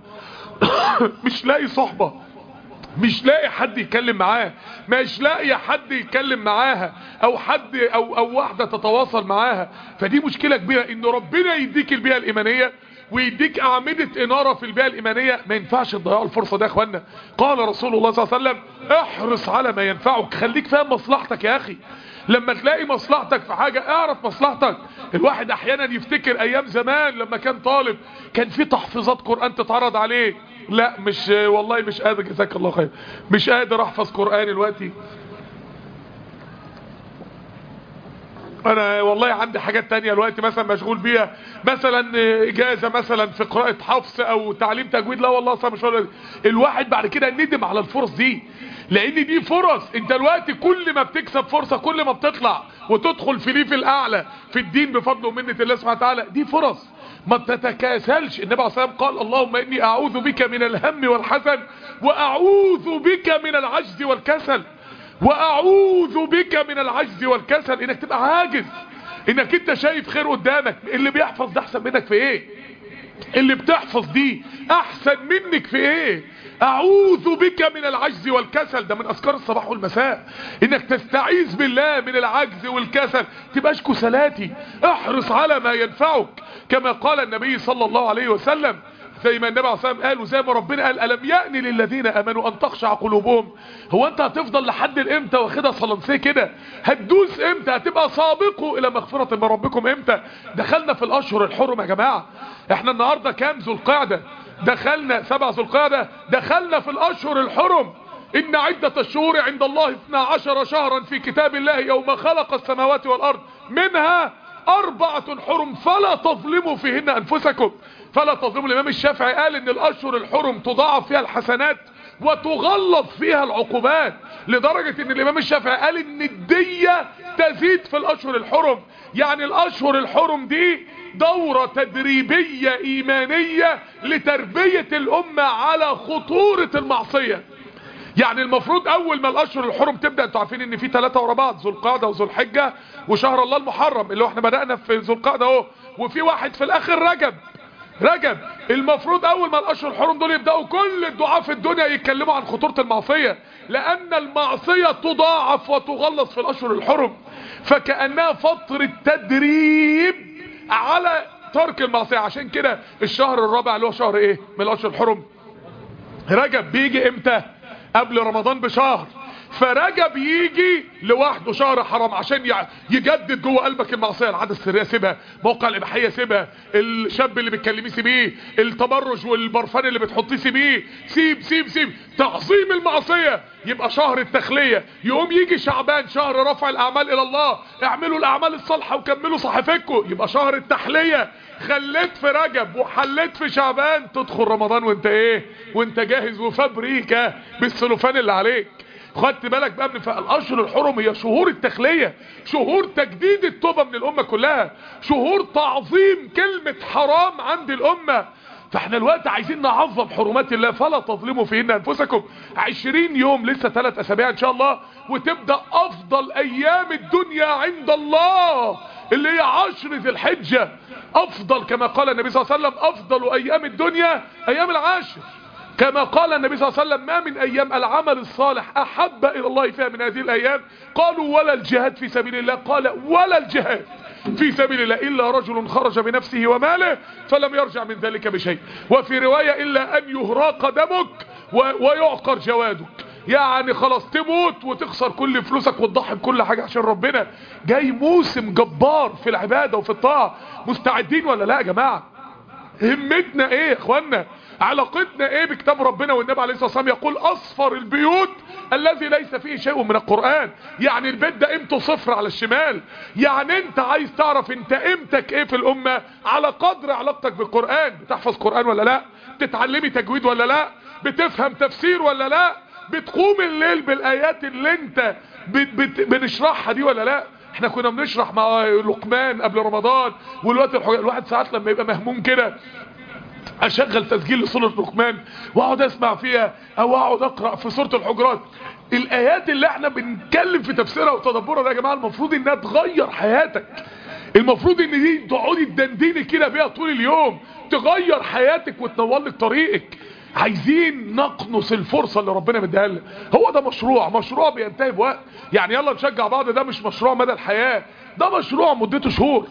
مش لاقي صحبة مش لاقي حد يتكلم معاه مش لاقي حد يتكلم معاها او حد او, أو واحدة تتواصل معاها فدي مشكلة كبيرة ان ربنا يديك البيئة الايمانية ويديك اعمدة انارة في البيئة الايمانية ما ينفعش تضيعوا الفرصة ده يا اخوانا قال رسول الله صلى الله عليه وسلم احرص على ما ينفعك خليك فاهم مصلحتك يا اخي لما تلاقي مصلحتك في حاجة اعرف مصلحتك الواحد احيانا يفتكر ايام زمان لما كان طالب كان في تحفيظات قرآن تتعرض عليه لا مش والله مش قادر جزاك الله خير مش قادر احفظ قرآن دلوقتي انا والله عندي حاجات تانية دلوقتي مثلا مشغول بيها مثلا اجازة مثلا في قراءة حفظ او تعليم تجويد لا والله اصلا مش ولا الواحد بعد كده ندم على الفرص دي لان دي فرص انت دلوقتي كل ما بتكسب فرصة كل ما بتطلع وتدخل في ليفل اعلى في الدين بفضل ومنة الله سبحانه وتعالى دي فرص ما تتكاسلش النبي عليه الصلاه والسلام قال اللهم اني اعوذ بك من الهم والحزن واعوذ بك من العجز والكسل واعوذ بك من العجز والكسل انك تبقى عاجز انك انت شايف خير قدامك اللي بيحفظ ده احسن منك في ايه اللي بتحفظ دي احسن منك في ايه اعوذ بك من العجز والكسل ده من اذكار الصباح والمساء انك تستعيذ بالله من العجز والكسل تبقاش كسلاتي احرص على ما ينفعك كما قال النبي صلى الله عليه وسلم زي ما النبي عليه الصلاه والسلام قال وزي ما ربنا قال الم يأن للذين امنوا ان تخشع قلوبهم هو انت هتفضل لحد الامتى واخدها صلنسيه كده هتدوس امتى هتبقى سابقوا الى مغفرة من ربكم امتى دخلنا في الاشهر الحرم يا جماعه احنا النهارده كام ذو القعده دخلنا سبع ذو القعده دخلنا في الاشهر الحرم ان عدة الشهور عند الله 12 شهرا في كتاب الله يوم خلق السماوات والارض منها اربعة حرم فلا تظلموا فيهن انفسكم فلا تظلموا الامام الشافعي قال ان الاشهر الحرم تضاعف فيها الحسنات وتغلظ فيها العقوبات لدرجة ان الامام الشافعي قال ان الدية تزيد في الاشهر الحرم يعني الاشهر الحرم دي دورة تدريبية ايمانية لتربية الامة على خطورة المعصية يعني المفروض اول ما الاشهر الحرم تبدا انتوا عارفين ان في ثلاثه ورا بعض ذو القعده وذو الحجه وشهر الله المحرم اللي هو احنا بدانا في ذو القعده اهو وفي واحد في الاخر رجب رجب المفروض اول ما الاشهر الحرم دول يبداوا كل الدعاء في الدنيا يتكلموا عن خطوره المعصيه لان المعصيه تضاعف وتغلظ في الاشهر الحرم فكانها فتره تدريب على ترك المعصيه عشان كده الشهر الرابع اللي هو شهر ايه من الاشهر الحرم رجب بيجي امتى قبل رمضان بشهر فرجب يجي لوحده شهر حرام عشان يع- يجدد جوه قلبك المعصيه العاده السريه سيبها موقع الاباحيه سيبها الشاب اللي بتكلميه سيبيه التبرج والبرفان اللي بتحطيه سيبيه سيب سيب سيب تعظيم المعصيه يبقى شهر التخليه يقوم يجي شعبان شهر رفع الاعمال الى الله اعملوا الاعمال الصالحه وكملوا صحيفتكم يبقى شهر التحليه خليت في رجب وحليت في شعبان تدخل رمضان وانت ايه وانت جاهز وفابريكا بالسلوفان اللي عليك خدت بالك بقى من الاشهر الحرم هي شهور التخليه شهور تجديد التوبه من الامه كلها شهور تعظيم كلمه حرام عند الامه فاحنا الوقت عايزين نعظم حرمات الله فلا تظلموا فيهن انفسكم عشرين يوم لسه ثلاث اسابيع ان شاء الله وتبدأ افضل ايام الدنيا عند الله اللي هي عشر ذي الحجة افضل كما قال النبي صلى الله عليه وسلم افضل ايام الدنيا ايام العاشر كما قال النبي صلى الله عليه وسلم ما من ايام العمل الصالح احب الى الله فيها من هذه الايام قالوا ولا الجهاد في سبيل الله قال ولا الجهاد في سبيل الله إلا رجل خرج بنفسه وماله فلم يرجع من ذلك بشيء وفي رواية إلا أن يهراق دمك و- ويعقر جوادك يعني خلاص تموت وتخسر كل فلوسك وتضحي بكل حاجة عشان ربنا جاي موسم جبار في العبادة وفي الطاعة مستعدين ولا لا يا جماعة همتنا ايه يا اخوانا علاقتنا ايه بكتاب ربنا والنبي عليه الصلاة والسلام يقول اصفر البيوت الذي ليس فيه شيء من القرآن يعني البيت ده قيمته صفر على الشمال يعني انت عايز تعرف انت قيمتك ايه في الامة على قدر علاقتك بالقرآن بتحفظ قرآن ولا لا بتتعلمي تجويد ولا لا بتفهم تفسير ولا لا بتقوم الليل بالايات اللي انت بت بت بنشرحها دي ولا لا احنا كنا بنشرح مع لقمان قبل رمضان والوقت الحج... الواحد ساعات لما يبقى مهموم كده اشغل تسجيل لسورة لقمان واقعد اسمع فيها او اقعد اقرا في سورة الحجرات الايات اللي احنا بنتكلم في تفسيرها وتدبرها ده يا جماعه المفروض انها تغير حياتك المفروض ان دي تقعدي تدندني كده بيها طول اليوم تغير حياتك وتنور لك طريقك عايزين نقنص الفرصة اللي ربنا مديها لنا هو ده مشروع مشروع بينتهي بوقت يعني يلا نشجع بعض ده مش مشروع مدى الحياة ده مشروع مدته شهور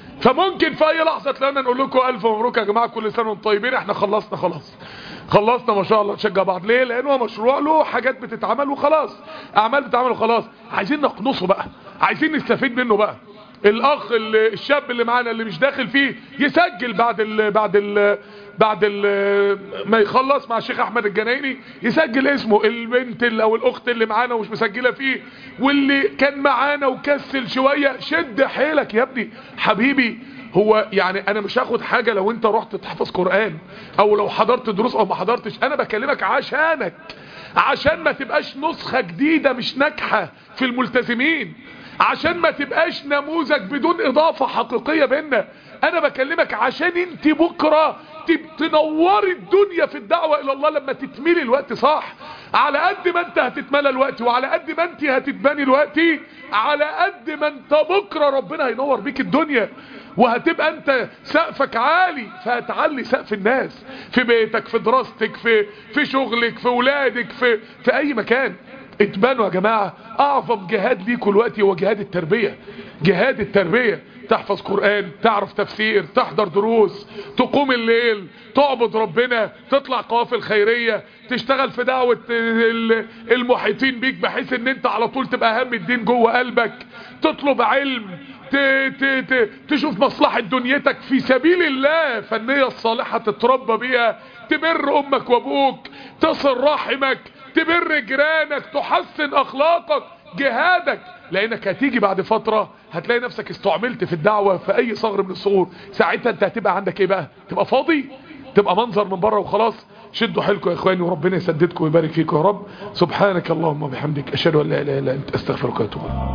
فممكن في اي لحظة تلاقينا نقول لكم الف مبروك يا جماعة كل سنة وانتم طيبين احنا خلصنا خلاص خلصنا ما شاء الله نشجع بعض ليه لان هو مشروع له حاجات بتتعمل وخلاص اعمال بتتعمل وخلاص عايزين نقنصه بقى عايزين نستفيد منه بقى الاخ اللي الشاب اللي معانا اللي مش داخل فيه يسجل بعد ال بعد ال بعد ال ما يخلص مع الشيخ احمد الجنايني يسجل اسمه البنت اللي او الاخت اللي معانا ومش مسجله فيه واللي كان معانا وكسل شويه شد حيلك يا ابني حبيبي هو يعني انا مش هاخد حاجه لو انت رحت تحفظ قران او لو حضرت دروس او ما حضرتش انا بكلمك عشانك عشان ما تبقاش نسخه جديده مش ناجحه في الملتزمين عشان ما تبقاش نموذج بدون اضافة حقيقية بينا انا بكلمك عشان انت بكرة تب- تنوري الدنيا في الدعوة الى الله لما تتملي الوقت صح على قد ما انت هتتملى الوقت وعلى قد ما انت هتتبني الوقت على قد ما انت بكرة ربنا هينور بيك الدنيا وهتبقى انت سقفك عالي فهتعلي سقف الناس في بيتك في دراستك في في شغلك في ولادك في في اي مكان اتبانوا يا جماعة اعظم جهاد ليكوا الوقت هو جهاد التربية جهاد التربية تحفظ قرآن تعرف تفسير تحضر دروس تقوم الليل تعبد ربنا تطلع قوافل خيرية تشتغل في دعوة ال- المحيطين بيك بحيث ان انت على طول تبقى هم الدين جوه قلبك تطلب علم ت ت ت تشوف مصلحة دنيتك في سبيل الله فالنية الصالحة تتربى بيها تبر امك وابوك تصل رحمك تبر جيرانك تحسن اخلاقك جهادك لانك هتيجي بعد فترة هتلاقي نفسك استعملت في الدعوة في اي صغر من الصغور ساعتها انت هتبقى عندك ايه بقى تبقى فاضي تبقى منظر من بره وخلاص شدوا حيلكم يا اخواني وربنا يسددكم ويبارك فيكم يا رب سبحانك اللهم وبحمدك اشهد ان لا اله الا انت استغفرك واتوب إليك